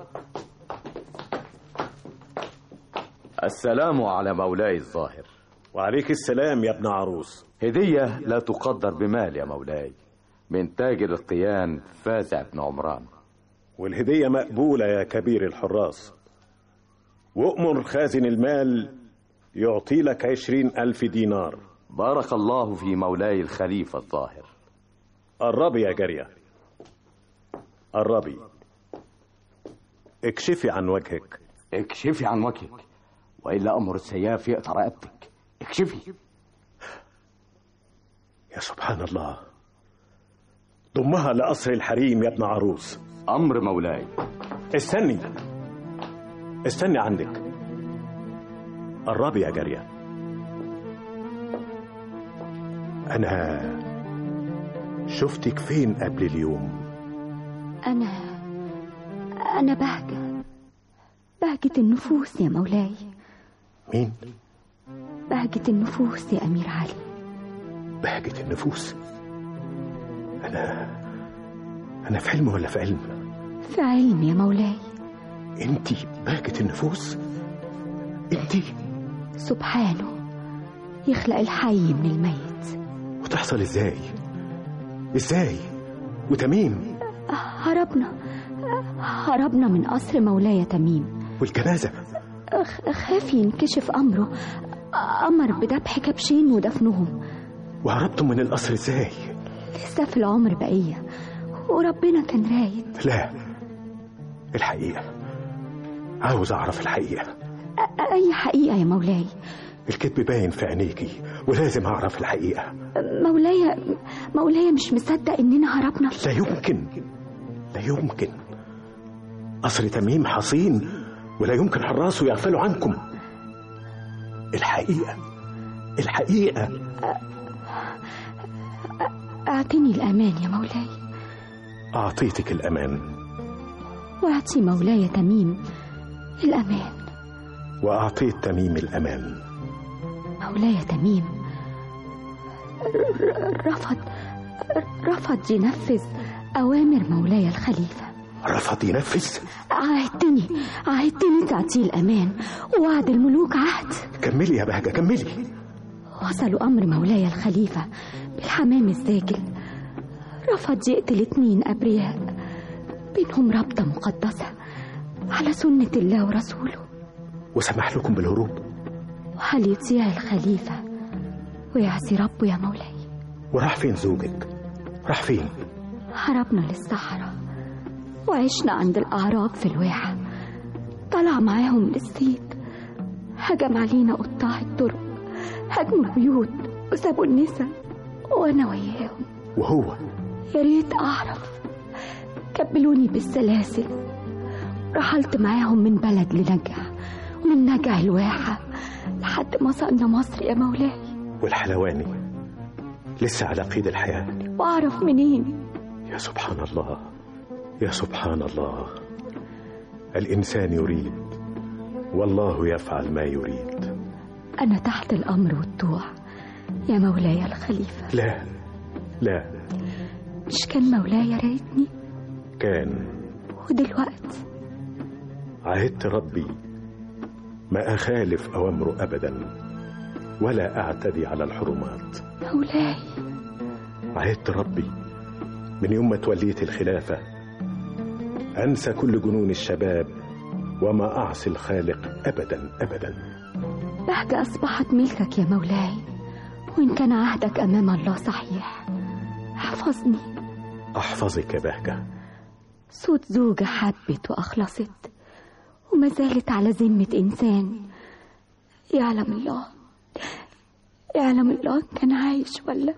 السلام على مولاي الظاهر وعليك السلام يا ابن عروس هدية لا تقدر بمال يا مولاي من تاجر القيان فازع بن عمران والهدية مقبولة يا كبير الحراس وأمر خازن المال يعطي لك عشرين ألف دينار بارك الله في مولاي الخليفة الظاهر قربي يا جارية قربي اكشفي عن وجهك اكشفي عن وجهك وإلا أمر السياف يقطع رقبتك اكشفي يا سبحان الله ضمها لقصر الحريم يا ابن عروس أمر مولاي استني استني عندك قربي يا جارية أنا شفتك فين قبل اليوم أنا أنا بهجة بهجة النفوس يا مولاي مين؟ بهجة النفوس يا أمير علي بهجة النفوس أنا أنا في حلم ولا في علم؟ في علم يا مولاي أنت بهجة النفوس؟ أنت سبحانه يخلق الحي من الميت وتحصل ازاي ازاي وتميم هربنا هربنا من قصر مولاي تميم والجنازة خ- خاف ينكشف أمره أمر بذبح كبشين ودفنهم وهربتم من القصر ازاي لسه في العمر بقية وربنا كان رايد لا الحقيقة عاوز أعرف الحقيقة أ- أي حقيقة يا مولاي الكذب باين في عينيكي ولازم أعرف الحقيقة مولاي مولاي مش مصدق إننا هربنا لا يمكن لا يمكن قصر تميم حصين ولا يمكن حراسه يغفلوا عنكم الحقيقة الحقيقة أعطني الأمان يا مولاي أعطيتك الأمان وأعطي مولاي تميم الأمان وأعطيت تميم الأمان مولاي تميم ر- ر- رفض رفض ينفذ أوامر مولاي الخليفة رفض ينفذ عاهدتني عاهدتني تعطيه الأمان ووعد الملوك عهد كملي يا بهجة كملي وصلوا أمر مولاي الخليفة بالحمام الزاجل رفض يقتل اتنين أبرياء بينهم رابطة مقدسة على سنة الله ورسوله وسمح لكم بالهروب وهل يطيع الخليفة ويعصي ربه يا مولاي وراح فين زوجك راح فين هربنا للصحراء وعشنا عند الأعراب في الواحة طلع معاهم للصيد هجم علينا قطاع الطرق هجموا البيوت وسابوا النساء وأنا وياهم وهو يا ريت أعرف كبلوني بالسلاسل رحلت معاهم من بلد لنجع ومن نجع الواحة لحد ما وصلنا مصر يا مولاي والحلواني لسه على قيد الحياة وأعرف منين يا سبحان الله يا سبحان الله الإنسان يريد والله يفعل ما يريد أنا تحت الأمر والطوع يا مولاي الخليفة لا لا مش كان مولاي رايدني كان ودلوقتي عهدت ربي ما أخالف أوامره أبدا ولا أعتدي على الحرمات مولاي عهدت ربي من يوم ما توليت الخلافة أنسى كل جنون الشباب وما أعصي الخالق أبدا أبدا بهجة أصبحت ملكك يا مولاي وإن كان عهدك أمام الله صحيح احفظني أحفظك يا بهجة صوت زوجة حبت وأخلصت وما زالت على ذمة إنسان يعلم الله يعلم الله إن كان عايش ولا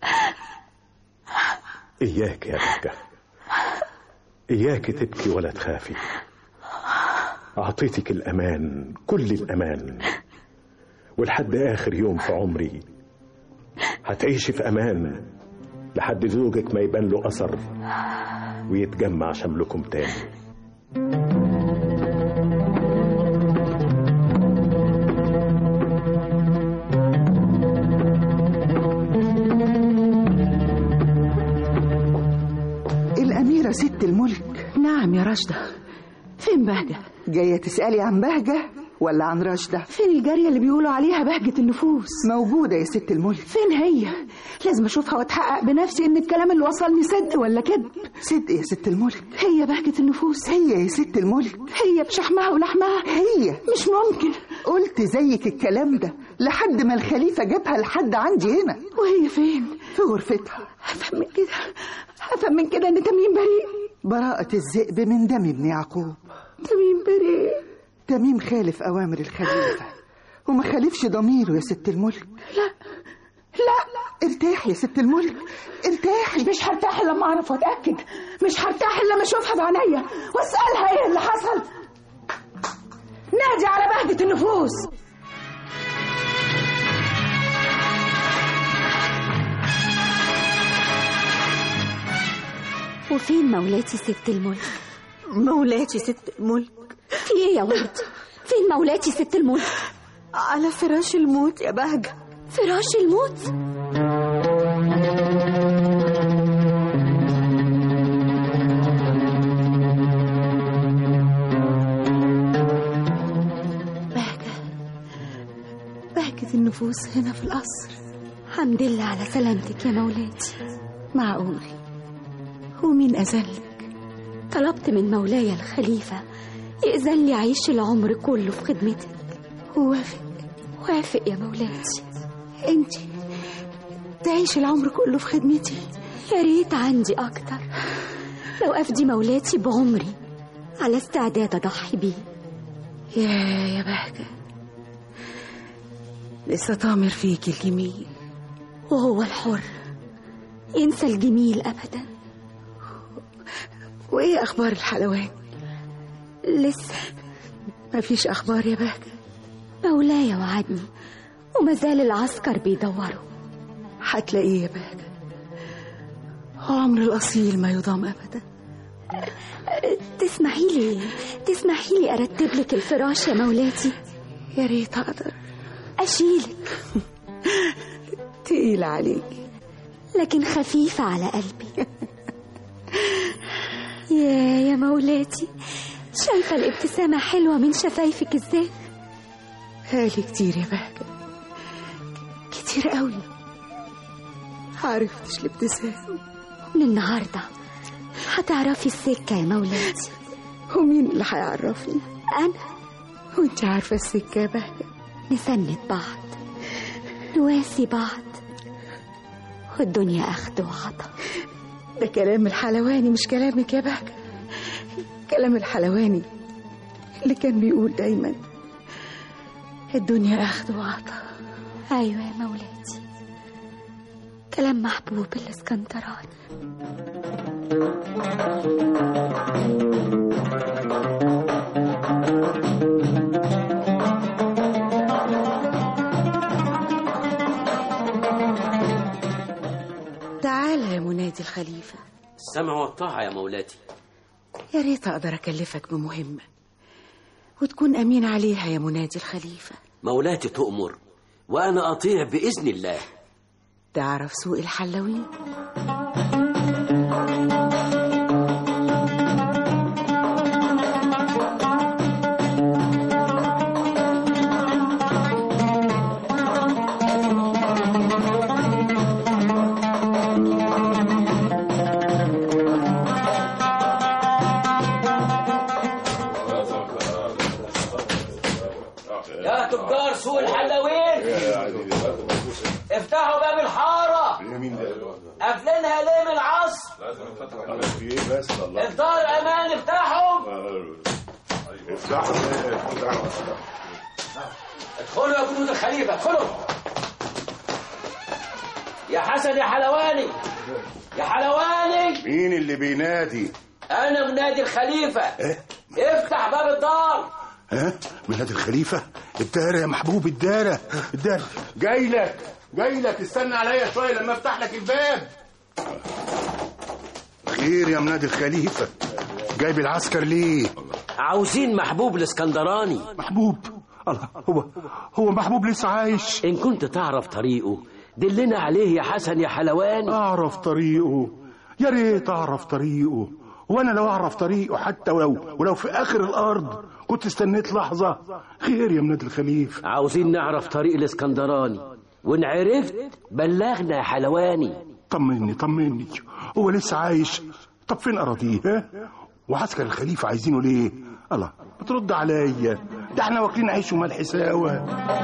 إياك يا بهجة إياك تبكي ولا تخافي أعطيتك الأمان كل الأمان ولحد آخر يوم في عمري هتعيشي في أمان لحد زوجك ما يبان له أثر ويتجمع شملكم تاني الأميرة ست الملك نعم يا رشدة فين بهجة؟ جاية تسألي عن بهجة ولا عن رشدة؟ فين الجارية اللي بيقولوا عليها بهجة النفوس؟ موجودة يا ست الملك فين هي؟ لازم أشوفها وأتحقق بنفسي إن الكلام اللي وصلني صدق ولا كذب صدق يا ست الملك هي بهجة النفوس هي يا ست الملك هي بشحمها ولحمها هي مش ممكن قلت زيك الكلام ده لحد ما الخليفة جابها لحد عندي هنا وهي فين؟ في غرفتها أفهم من كده أفهم من كده إن تميم بريء براءة الذئب من دم ابن يعقوب تميم بريء تميم خالف أوامر الخليفة وما خالفش ضميره يا ست الملك لا لا ارتاحي يا ست الملك ارتاحي مش هرتاح إلا لما أعرف وأتأكد مش هرتاح إلا لما أشوفها بعينيا وأسألها إيه اللي حصل نادي على بهجة النفوس وفين مولاتي ست الملك مولاتي ست الملك في ايه يا ولد فين مولاتي ست الملك على فراش الموت يا بهجة فراش الموت بهجة بهجة النفوس النفوس هنا في القصر الحمد لله على سلامتك يا مولاتي معقول ومين أذلك طلبت من مولاي الخليفة يأذن لي أعيش العمر كله في خدمتك ووافق وافق يا مولاتي انت تعيش العمر كله في خدمتي يا ريت عندي أكتر لو أفدي مولاتي بعمري على استعداد أضحي بيه يا يا بهجة لسه طامر فيك الجميل وهو الحر ينسى الجميل أبدا وإيه أخبار الحلوان لسه مفيش أخبار يا بهجة مولاي وعدني ومازال العسكر بيدوروا هتلاقيه يا بهجة عمر الأصيل ما يضام أبدا تسمحي لي تسمحي لي أرتب لك الفراش يا مولاتي يا ريت أقدر أشيلك تقيل عليك لكن خفيفة على قلبي يا يا مولاتي شايفة الابتسامة حلوة من شفايفك ازاي هالي كتير يا بهجة كتير قوي عرفتش الابتسام من النهاردة هتعرفي السكة يا مولاتي ومين اللي هيعرفني أنا وانت عارفة السكة يا بهجة نسند بعض نواسي بعض والدنيا أخد وعطا ده كلام الحلواني مش كلامك يا بهجة كلام الحلواني اللي كان بيقول دايما الدنيا أخد وعطا أيوة يا مولاتي كلام محبوب الاسكندراني تعالى يا منادي الخليفة السمع والطاعة يا مولاتي يا ريت أقدر أكلفك بمهمة وتكون أمين عليها يا منادي الخليفة مولاتي تؤمر وأنا أطيع بإذن الله تعرف سوق الحلوين يا تجار سوق الحلوين افتحوا باب الحارة قافلينها ليه من العصر الدار أمان افتحوا ادخلوا يا جنود الخليفة ادخلوا يا حسن يا حلواني يا حلواني مين اللي بينادي أنا منادي الخليفة افتح باب الدار ها ميلاد الخليفة الدارة يا محبوب الدارة الدارة جاي لك جاي لك استنى عليا شوية لما افتح لك الباب خير يا منادي الخليفة جايب العسكر ليه عاوزين محبوب الاسكندراني محبوب الله هو هو محبوب لسه عايش إن كنت تعرف طريقه دلنا عليه يا حسن يا حلواني اعرف طريقه يا ريت اعرف طريقه وانا لو اعرف طريقه حتى ولو ولو في اخر الارض كنت استنيت لحظه خير يا مناد الخليفه عاوزين نعرف طريق الاسكندراني وان عرفت بلغنا يا حلواني طمني طمني هو لسه عايش طب فين اراضيه ها وعسكر الخليفه عايزينه ليه الله بترد عليا ده احنا واكلين عيش وملح سوا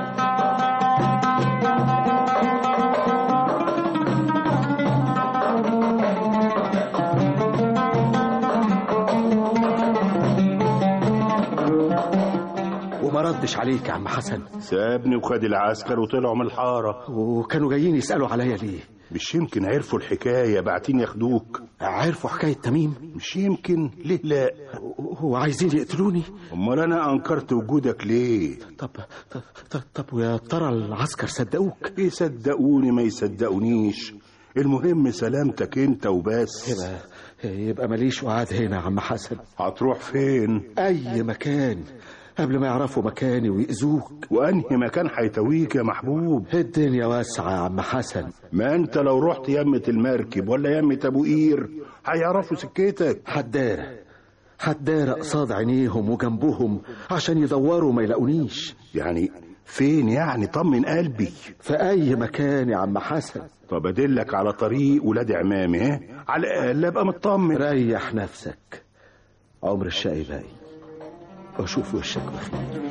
وما ردش عليك يا عم حسن سابني وخد العسكر وطلعوا من الحاره وكانوا جايين يسألوا عليا ليه مش يمكن عرفوا الحكايه باعتين ياخدوك عرفوا حكاية تميم مش يمكن ليه لا هو عايزين يقتلوني امال انا انكرت وجودك ليه طب طب, طب, طب ويا ترى العسكر صدقوك يصدقوني ما يصدقونيش المهم سلامتك انت وبس يبقى يبقى ماليش وعد هنا يا عم حسن هتروح فين اي مكان قبل ما يعرفوا مكاني ويأذوك وانهي مكان هيتويك يا محبوب الدنيا واسعة يا عم حسن ما انت لو رحت يمة المركب ولا يمة ابو قير هيعرفوا سكتك حدارة حدارة قصاد عينيهم وجنبهم عشان يدوروا ما يلاقونيش يعني فين يعني طمن قلبي في أي مكان يا عم حسن طب أدلك على طريق ولاد عمامي ها على الأقل أبقى مطمن ريح نفسك عمر الشقي باقي وأشوف وشك بخير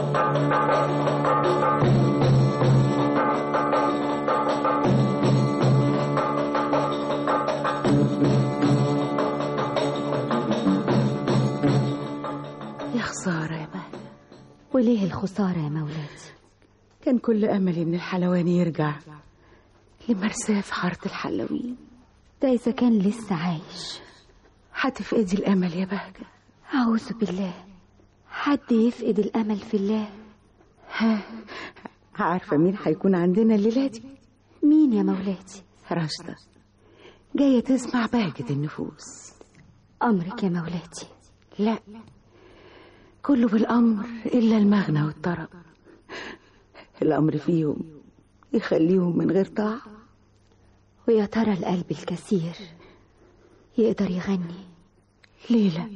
يا خسارة يا بهجة وليه الخسارة يا مولاتي كان كل أملي إن الحلواني يرجع لمرساه في حارة الحلوين ده إذا كان لسه عايش هتفقدي الأمل يا بهجة أعوذ بالله حد يفقد الأمل في الله ها عارفة مين هيكون عندنا الليلة دي مين يا مولاتي رشدة جاية تسمع بهجة النفوس أمرك يا مولاتي لا كله بالأمر إلا المغنى والطرب الأمر فيهم يخليهم من غير طاعة ويا ترى القلب الكثير يقدر يغني ليلى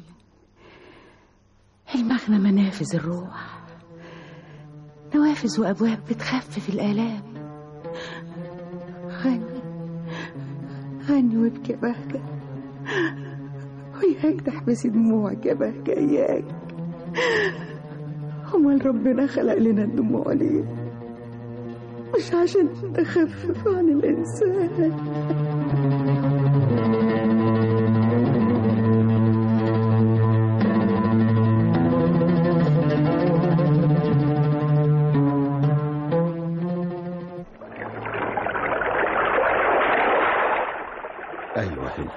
المغنى منافذ الروح نوافذ وأبواب بتخفف الآلام غني غني وابكي يا بهجة وياك تحبسي دموعك يا بهجة إياك أمال ربنا خلق لنا الدموع ليه مش عشان تخفف عن الإنسان أيوة هنا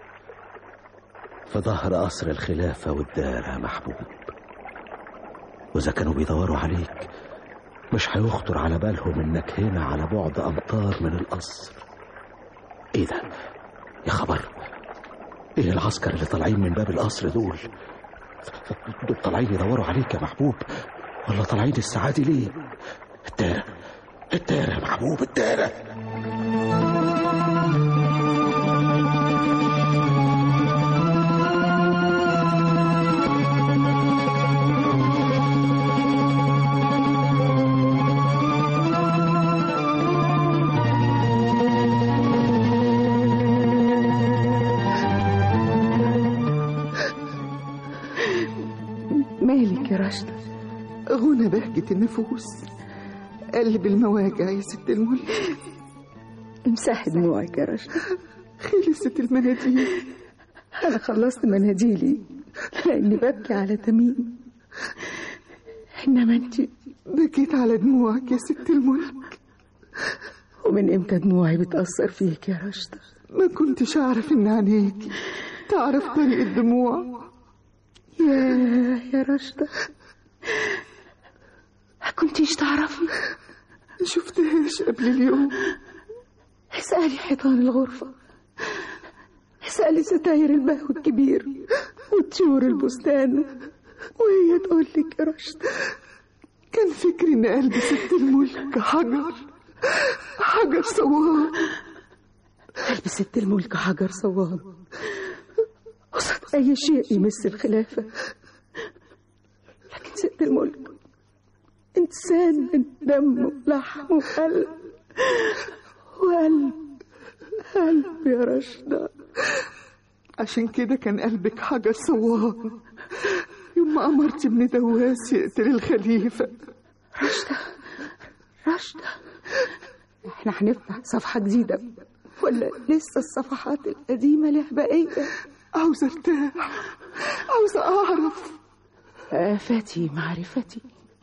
في ظهر قصر الخلافة والدار يا محبوب وإذا كانوا بيدوروا عليك مش هيخطر على بالهم إنك هنا على بعد أمتار من القصر إيه ده؟ يا خبر إيه العسكر اللي طالعين من باب القصر دول؟ دول طالعين يدوروا عليك يا محبوب ولا طالعين السعادة ليه؟ الدارة الدارة يا محبوب الدارة مالك يا رشدة غنى بهجة النفوس قلب المواجع يا ست الملك امسحي دموعك يا رشدة خلصت المناديل أنا خلصت مناديلي لأني ببكي على تميم إنما أنت بكيت على دموعك يا ست الملك ومن إمتى دموعي بتأثر فيك يا رشدة ما كنتش أعرف إن عينيك تعرف طريق الدموع يا يا رشدة ما كنتيش تعرفي شفتهاش قبل اليوم اسألي حيطان الغرفة اسألي ستاير البهو الكبير وطيور البستان وهي تقول لك يا رشدة كان فكري إن قلب ست الملك حجر حجر صواب قلب ست الملك حجر صواب قصد أي شيء يمس الخلافة لكن ست الملك إنسان من دم ولحم وقلب وقلب قلب يا رشدة عشان كده كان قلبك حجر صواب يوم ما أمرت ابن دواس يقتل الخليفة رشدة رشدة احنا هنفتح صفحة جديدة ولا لسه الصفحات القديمة لها بقية عاوزة ارتاح عاوزة أعرف آفاتي معرفتي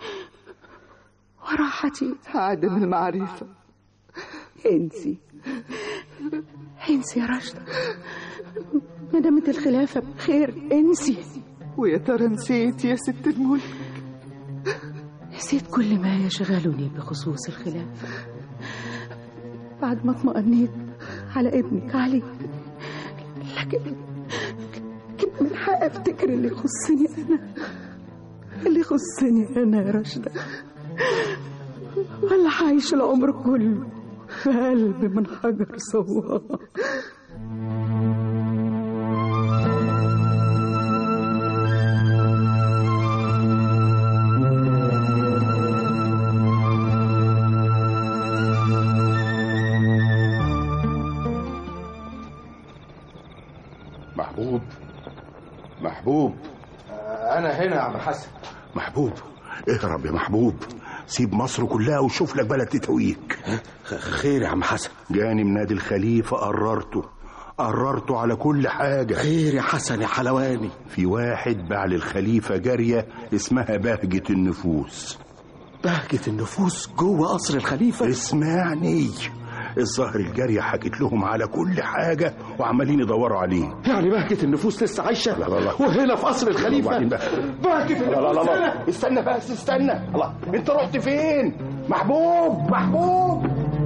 وراحتي عدم المعرفة انسي انسي يا رشدة ما دامت الخلافة بخير انسي ويا ترى نسيت يا ست الملك نسيت كل ما يشغلني بخصوص الخلافة بعد ما اطمأنيت على ابنك علي لكن لكن من حق افتكر اللي يخصني انا اللي يخصني انا يا رشدة ولا عايش العمر كله في قلب من حجر صواب انا هنا يا عم حسن محبوب اهرب يا محبوب سيب مصر كلها وشوف لك بلد تتويك خير يا عم حسن جاني من نادي الخليفة قررته قررته على كل حاجة خير يا حسن يا حلواني في واحد باع للخليفة جارية اسمها بهجة النفوس بهجة النفوس جوه قصر الخليفة اسمعني الظاهر الجارية حكت لهم على كل حاجة وعمالين يدوروا عليه يعني بهجة النفوس لسه عايشة لا لا لا وهنا في قصر الخليفة وبعدين بقى بهجة لا لا لا النفوس لا هنا استنى بس استنى الله انت رحت فين محبوب محبوب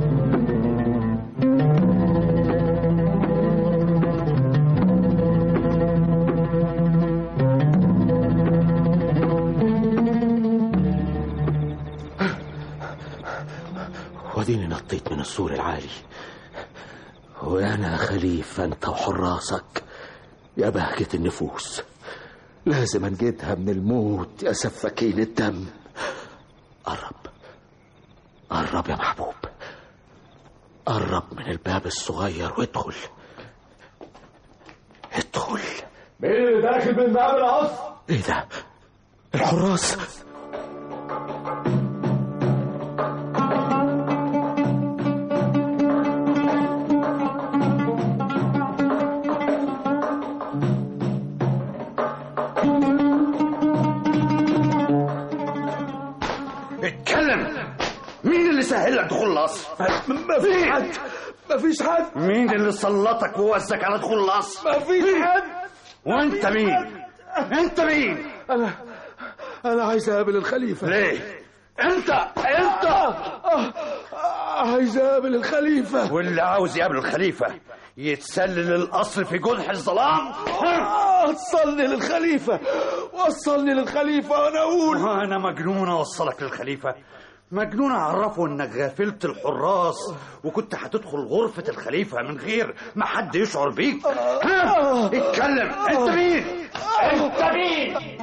وديني نطيت من السور العالي وانا خليفة انت وحراسك يا بهجة النفوس لازم انجدها من الموت يا سفاكين الدم قرب قرب يا محبوب قرب من الباب الصغير وادخل ادخل مين اللي داخل من باب القصر؟ ايه ده الحراس اتكلم مين اللي سهل لك دخول القصر؟ مفيش حد مفيش حد مين اللي سلطك ووزك على دخول القصر؟ مفيش حد وانت مين؟ انت مين؟ انا انا عايز اقابل الخليفه ليه؟ انت انت عايز اقابل الخليفه واللي عاوز يقابل الخليفة يتسلل القصر في جنح الظلام وصلني للخليفه وصلني للخليفه وانا اقول وانا مجنون اوصلك للخليفة مجنون اعرفه انك غافلت الحراس وكنت هتدخل غرفة الخليفة من غير ما حد يشعر بيك ها اتكلم انت مين انت مين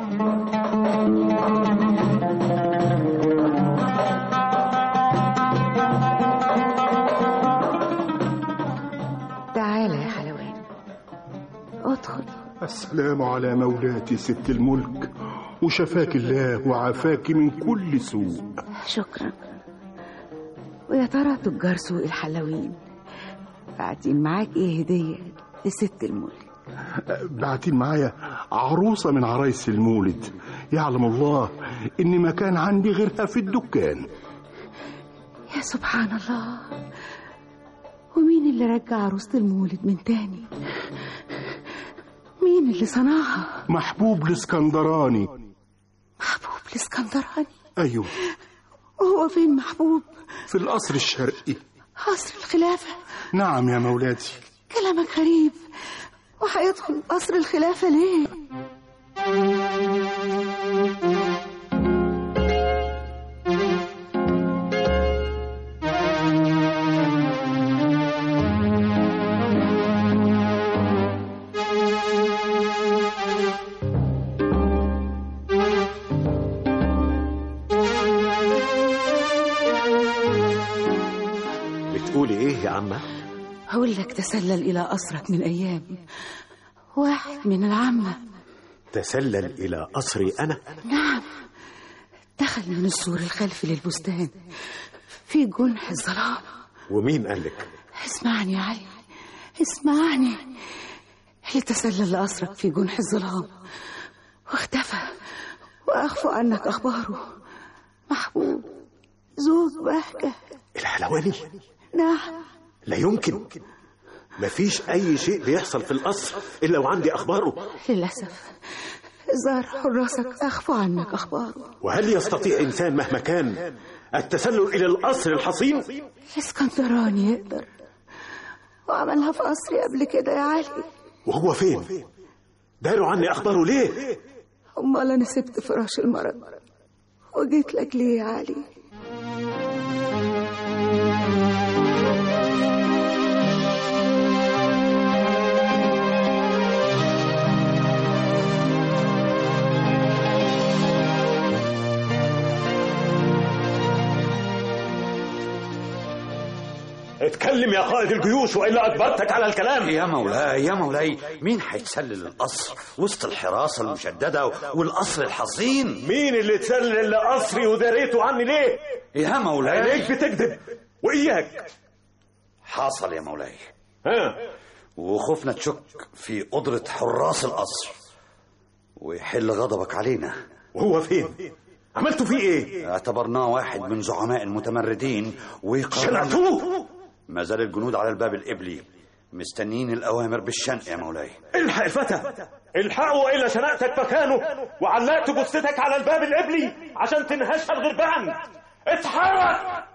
تعالى يا حلوان ادخل السلام على مولاتي ست الملك وشفاك الله وعافاك من كل سوء شكرا ويا ترى تجار سوق الحلوين بعتين معاك ايه هدية لست الملك بعتين معايا عروسة من عرايس المولد يعلم الله إن ما كان عندي غيرها في الدكان يا سبحان الله ومين اللي رجع عروسة المولد من تاني مين اللي صنعها محبوب الاسكندراني محبوب الاسكندراني أيوه وهو فين محبوب في القصر الشرقي قصر الخلافة نعم يا مولاتي كلامك غريب وهيدخل قصر الخلافة ليه بتقولي ايه يا عمه هقول لك تسلل إلى قصرك من أيام واحد من العامة تسلل الى قصري انا نعم دخل من السور الخلفي للبستان في جنح الظلام ومين قال لك اسمعني يا علي اسمعني اللي تسلل لقصرك في جنح الظلام واختفى وأخفوا عنك أخباره محبوب زوج بهجة الحلواني نعم لا يمكن مفيش اي شيء بيحصل في القصر الا وعندي اخباره للأسف ظهر حراسك أخفوا عنك أخباره وهل يستطيع انسان مهما كان التسلل الى القصر الحصين الاسكندراني يقدر وعملها في قصري قبل كده يا علي وهو فين داروا عني اخباره ليه أمال أنا سبت فراش المرض وجيت لك ليه يا علي اتكلم يا قائد الجيوش والا اجبرتك على الكلام يا مولاي يا مولاي مين هيتسلل القصر وسط الحراسة المشددة والقصر الحصين مين اللي تسلل لقصري وداريته عني ليه يا مولاي ليك بتكذب واياك حصل يا مولاي ها وخفنا تشك في قدرة حراس القصر ويحل غضبك علينا وهو فين عملتوا فيه ايه اعتبرناه واحد من زعماء المتمردين وقررنا شنقتوه ما زال الجنود على الباب القبلي مستنيين الأوامر بالشنق يا مولاي الحق الفتى الحقه والا شنقتك مكانه وعلقت جثتك على الباب القبلي عشان تنهشها الغربان اتحرك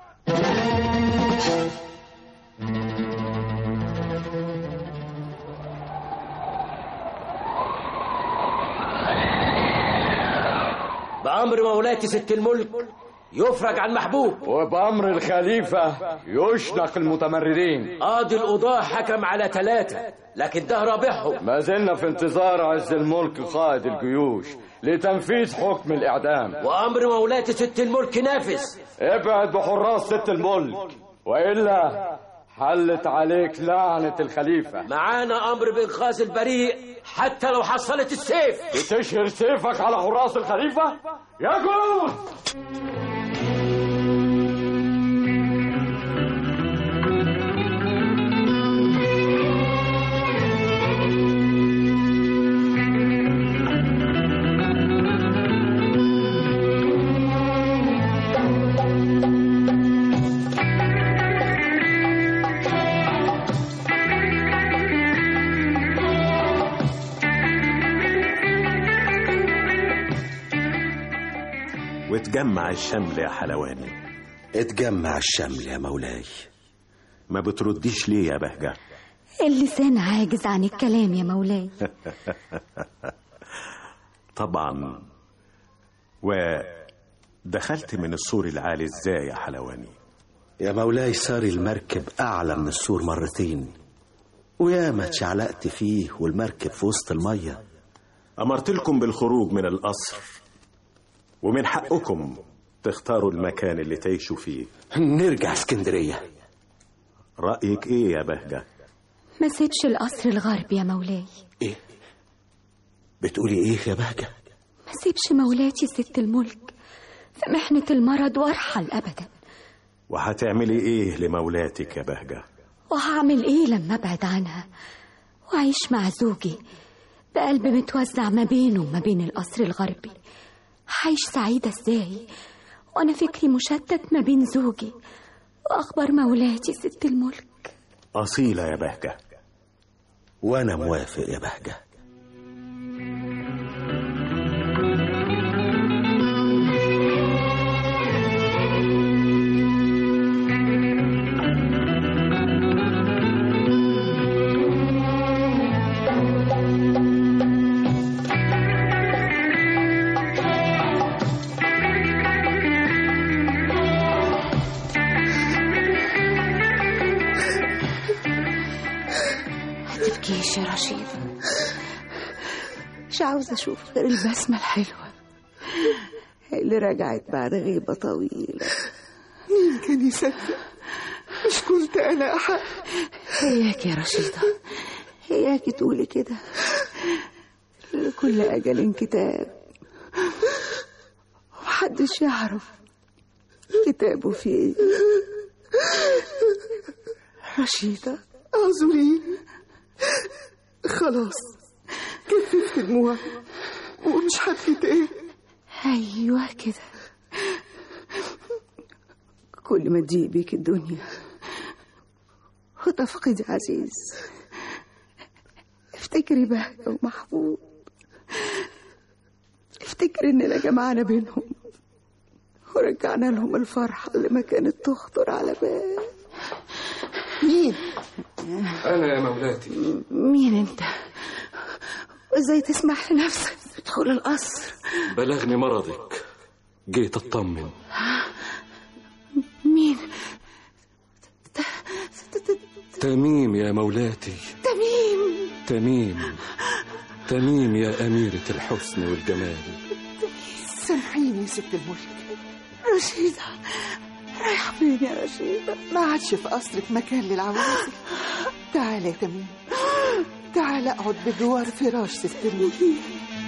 بأمر مولاتي ست الملك يفرج عن محبوب وبأمر الخليفة يشنق المتمردين قاضي القضاة حكم على ثلاثة لكن ده رابحهم ما زلنا في انتظار عز الملك قائد الجيوش لتنفيذ حكم الإعدام وأمر مولاتي ست الملك نافذ ابعد بحراس ست الملك وإلا حلت عليك لعنة الخليفة معانا أمر بإنقاذ البريء حتى لو حصلت السيف بتشهر سيفك على حراس الخليفة يجوز وتجمع الشمل يا حلواني اتجمع الشمل يا مولاي ما بترديش ليه يا بهجة اللسان عاجز عن الكلام يا مولاي طبعا ودخلت من السور العالي ازاي يا حلواني يا مولاي صار المركب أعلى من السور مرتين وياما اتشعلقت فيه والمركب في وسط المية أمرت لكم بالخروج من القصر ومن حقكم تختاروا المكان اللي تعيشوا فيه نرجع اسكندرية رأيك ايه يا بهجة ما سيبش القصر الغربي يا مولاي ايه بتقولي ايه يا بهجة ما سيبش مولاتي ست الملك في محنة المرض وارحل أبدا وهتعملي ايه لمولاتك يا بهجة وهعمل ايه لما ابعد عنها واعيش مع زوجي بقلب متوزع ما بينه وما بين القصر الغربي هعيش سعيدة ازاي وانا فكري مشتت ما بين زوجي واخبار مولاتي ست الملك أصيلة يا بهجة وأنا موافق يا بهجة تبكيش يا رشيد مش عاوزة أشوف غير البسمة الحلوة اللي رجعت بعد غيبة طويلة مين كان يصدق مش كنت أنا أحق هياك يا رشيدة هياك تقولي كده لكل أجل كتاب محدش يعرف كتابه فيه ايه رشيدة اعذريني خلاص كففت دموع ومش هبكي تاني أيوة كده كل ما تضيق بيك الدنيا وتفقدي عزيز افتكري بهجة ومحبوب افتكري اننا جمعنا بينهم ورجعنا لهم الفرحة اللي ما كانت تخطر على بال مين؟ أنا يا مولاتي مين انت؟ وازاي تسمح لنفسك تدخل القصر؟ بلغني مرضك جيت أطمن مين؟ تميم يا مولاتي تميم تميم تميم يا أميرة الحسن والجمال سامحيني يا ست الملك رشيدة رايحة فين يا رشيدة ما عادش في قصرك مكان للعوازل تعال يا تميم تعال اقعد بجوار فراش ست النيل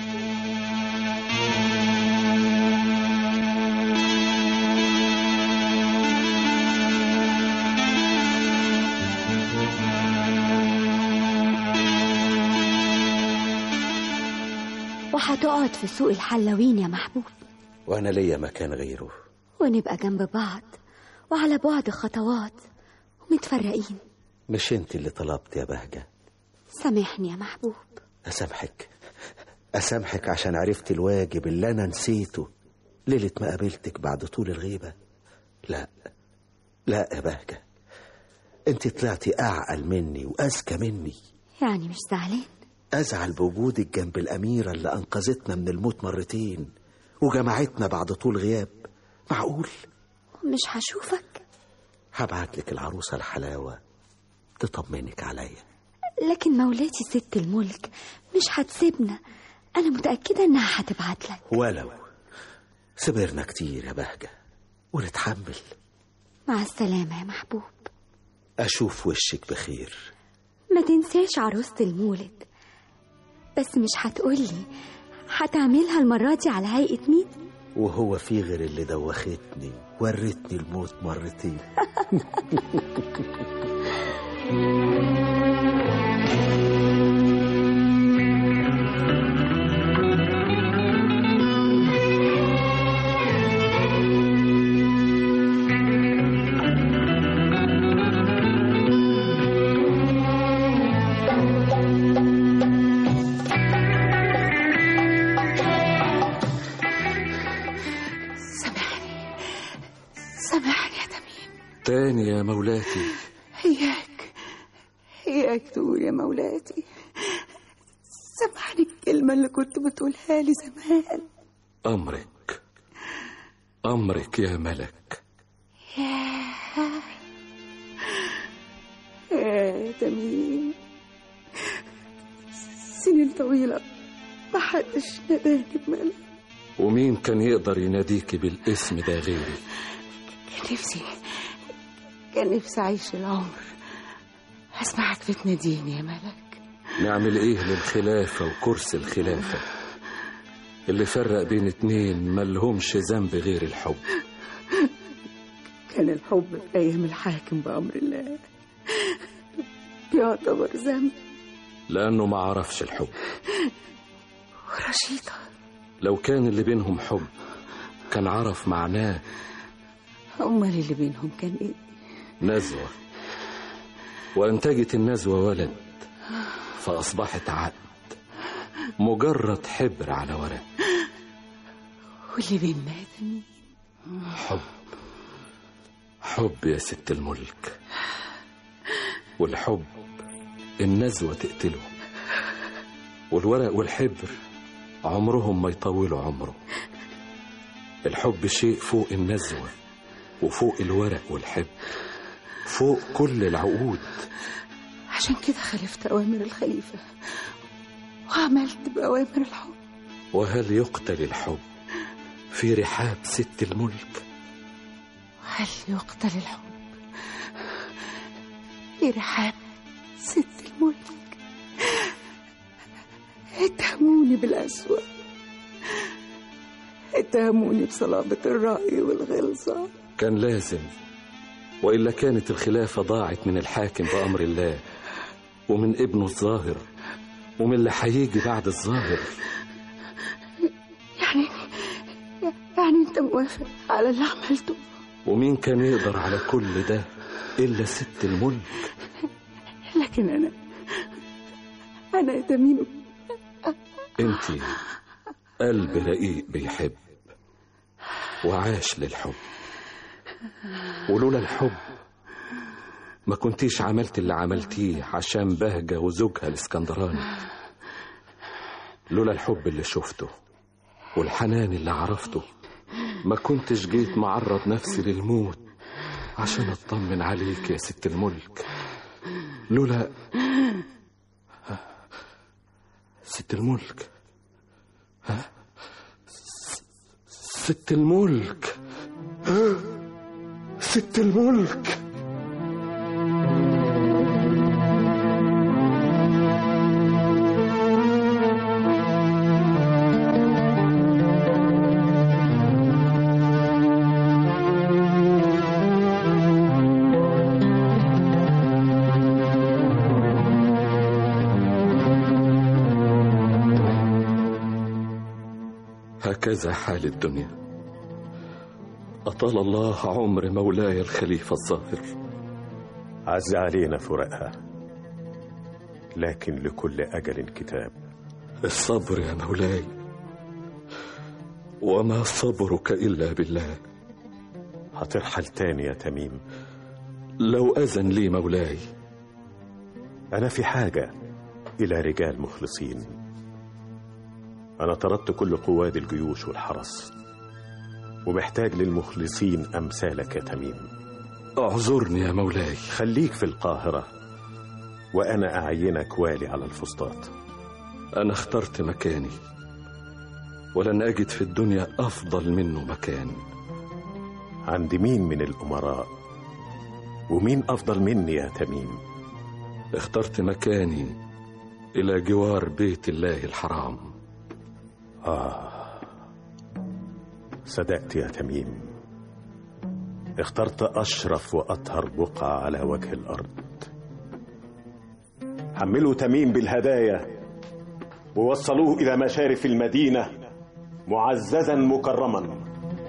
وهتقعد في سوق الحلوين يا محبوب وانا ليا مكان غيره ونبقى جنب بعض وعلى بعد خطوات ومتفرقين مش انت اللي طلبت يا بهجة سامحني يا محبوب اسامحك اسامحك عشان عرفت الواجب اللي انا نسيته ليلة ما قابلتك بعد طول الغيبة لا لا يا بهجة انت طلعتي اعقل مني واذكى مني يعني مش زعلان ازعل بوجودك جنب الاميرة اللي انقذتنا من الموت مرتين وجمعتنا بعد طول غياب معقول مش هشوفك هبعت لك العروسة الحلاوة تطمنك عليا لكن مولاتي ست الملك مش هتسيبنا أنا متأكدة إنها هتبعت لك ولو صبرنا كتير يا بهجة ونتحمل مع السلامة يا محبوب أشوف وشك بخير ما تنساش عروسة المولد بس مش هتقولي هتعملها المرة دي على هيئة مين وهو في غير اللي دوختني ورتني الموت مرتين سامحني سامحني يا تميم تاني يا مولاتي إياك إياك تقول يا مولاتي سامحني الكلمة اللي كنت بتقولها لي زمان أمرك أمرك يا ملك ياه يا تميم سنين طويلة ما حدش ناداني بملك ومين كان يقدر يناديكي بالاسم ده غيري كان نفسي كان نفسي أعيش العمر أسمعك بتناديني يا ملك نعمل ايه للخلافة وكرسي الخلافة اللي فرق بين اتنين ملهمش ذنب غير الحب كان الحب في أيام الحاكم بأمر الله بيعتبر ذنب لأنه ما عرفش الحب ورشيدة لو كان اللي بينهم حب كان عرف معناه أمال اللي بينهم كان إيه نزوة وأنتجت النزوة ولد فأصبحت عقد مجرد حبر على ورق واللي بيننا يا تميم حب حب يا ست الملك والحب النزوة تقتله والورق والحبر عمرهم ما يطولوا عمره الحب شيء فوق النزوة وفوق الورق والحبر فوق كل العقود عشان كده خالفت أوامر الخليفة وعملت بأوامر الحب وهل يقتل الحب في رحاب ست الملك وهل يقتل الحب في رحاب ست الملك اتهموني بالأسوأ اتهموني بصلابة الرأي والغلظة كان لازم وإلا كانت الخلافة ضاعت من الحاكم بأمر الله ومن ابنه الظاهر ومن اللي هيجي بعد الظاهر يعني يعني انت موافق على اللي عملته ومين كان يقدر على كل ده إلا ست الملك لكن انا انا يا تميم انت قلب رقيق بيحب وعاش للحب ولولا الحب ما كنتيش عملت اللي عملتيه عشان بهجة وزوجها الاسكندراني لولا الحب اللي شفته والحنان اللي عرفته ما كنتش جيت معرض نفسي للموت عشان اطمن عليك يا ست الملك لولا ست الملك ها س- ست الملك ست الملك هكذا حال الدنيا أطال الله عمر مولاي الخليفة الظاهر عز علينا فراقها لكن لكل أجل كتاب الصبر يا مولاي وما صبرك إلا بالله هترحل تاني يا تميم لو أذن لي مولاي أنا في حاجة إلى رجال مخلصين أنا طردت كل قواد الجيوش والحرس ومحتاج للمخلصين أمثالك يا تميم اعذرني يا مولاي خليك في القاهرة وأنا أعينك والي على الفسطاط أنا اخترت مكاني ولن أجد في الدنيا أفضل منه مكان عند مين من الأمراء ومين أفضل مني يا تميم اخترت مكاني إلى جوار بيت الله الحرام آه صدقت يا تميم اخترت أشرف وأطهر بقعة على وجه الأرض حملوا تميم بالهدايا ووصلوه إلى مشارف المدينة معززا مكرما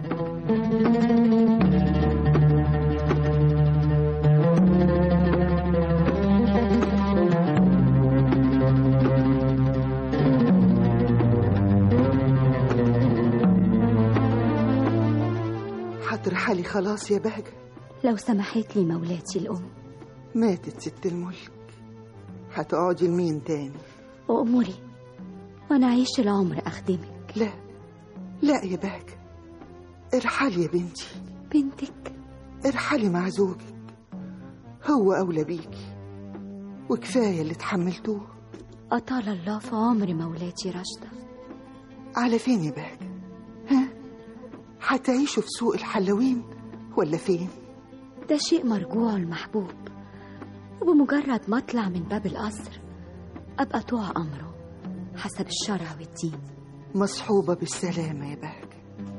هترحلي خلاص يا بهجة لو سمحت لي مولاتي الأم ماتت ست الملك هتقعدي لمين تاني وأموري وأنا أعيش العمر أخدمك لا لا يا بهجة ارحلي يا بنتي بنتك ارحلي مع زوجك هو أولى بيكي وكفاية اللي تحملتوه أطال الله في عمر مولاتي رشدة على فين يا بهجة ها هتعيشوا في سوق الحلوين ولا فين ده شيء مرجوع المحبوب وبمجرد ما أطلع من باب القصر أبقى طوع أمره حسب الشرع والدين مصحوبة بالسلامة يا بهجة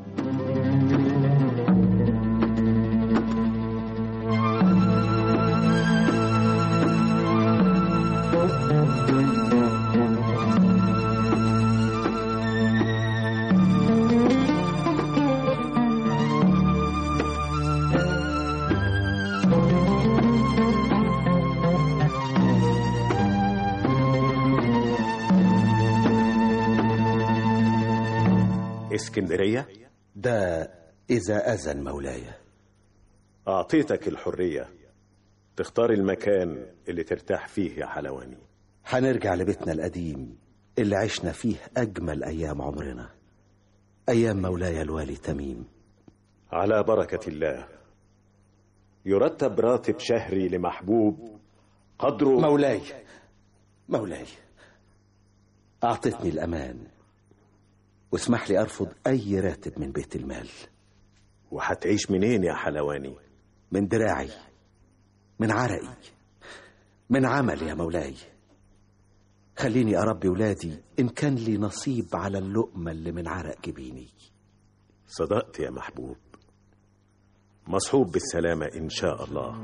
اسكندرية ده إذا أذن مولاي أعطيتك الحرية تختار المكان اللي ترتاح فيه يا حلواني هنرجع لبيتنا القديم اللي عشنا فيه أجمل أيام عمرنا أيام مولاي الوالي تميم على بركة الله يرتب راتب شهري لمحبوب قدره مولاي مولاي أعطتني الأمان واسمح لي أرفض أي راتب من بيت المال وهتعيش منين يا حلواني من دراعي من عرقي من عمل يا مولاي خليني أربي ولادي إن كان لي نصيب على اللقمة اللي من عرق جبيني صدقت يا محبوب مصحوب بالسلامة إن شاء الله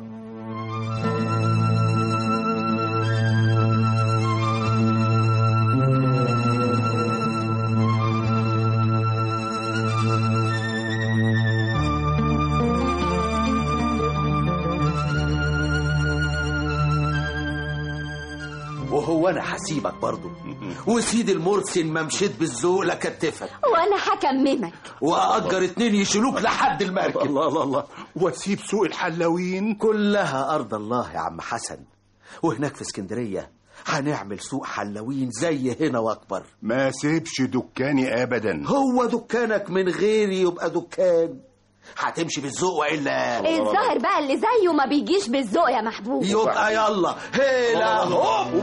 وهو انا هسيبك برضه وسيد المرسي ما مشيت بالذوق لكتفك وأنا هكممك واجر اتنين يشيلوك لحد المركب الله الله الله واسيب سوق الحلاوين كلها ارض الله يا عم حسن وهناك في اسكندريه هنعمل سوق حلاوين زي هنا واكبر ما سيبش دكاني ابدا هو دكانك من غيري يبقى دكان هتمشي بالذوق والا الظاهر بقى اللي زيه ما بيجيش بالذوق يا محبوب يبقى يلا هيلا هوب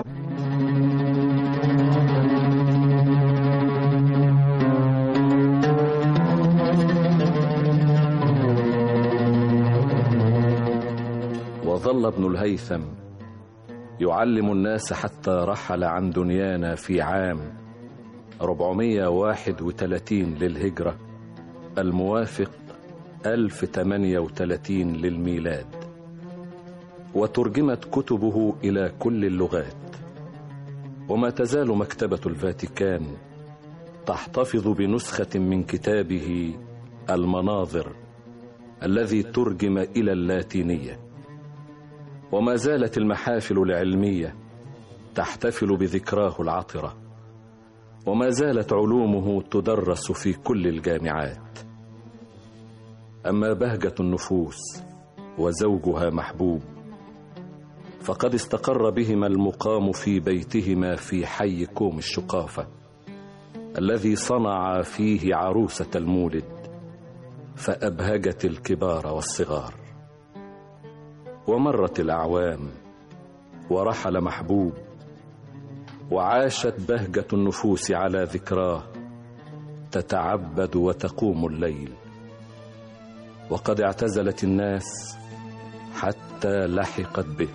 ظل ابن الهيثم يعلم الناس حتى رحل عن دنيانا في عام 431 للهجرة الموافق 1038 للميلاد وترجمت كتبه إلى كل اللغات وما تزال مكتبة الفاتيكان تحتفظ بنسخة من كتابه المناظر الذي ترجم إلى اللاتينية وما زالت المحافل العلمية تحتفل بذكراه العطرة وما زالت علومه تدرس في كل الجامعات أما بهجة النفوس وزوجها محبوب فقد استقر بهما المقام في بيتهما في حي كوم الشقافة الذي صنع فيه عروسة المولد فأبهجت الكبار والصغار ومرت الأعوام ورحل محبوب وعاشت بهجة النفوس على ذكراه تتعبد وتقوم الليل وقد اعتزلت الناس حتى لحقت به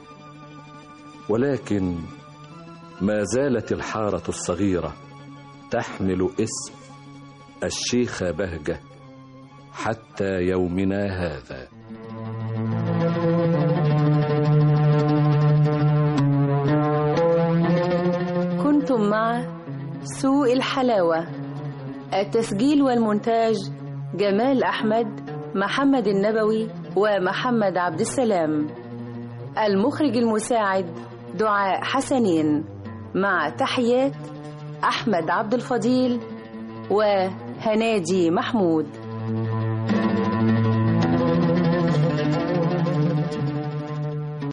ولكن ما زالت الحارة الصغيرة تحمل اسم الشيخة بهجة حتى يومنا هذا كنتم مع سوء الحلاوة التسجيل والمونتاج جمال أحمد محمد النبوي ومحمد عبد السلام المخرج المساعد دعاء حسنين مع تحيات أحمد عبد الفضيل وهنادي محمود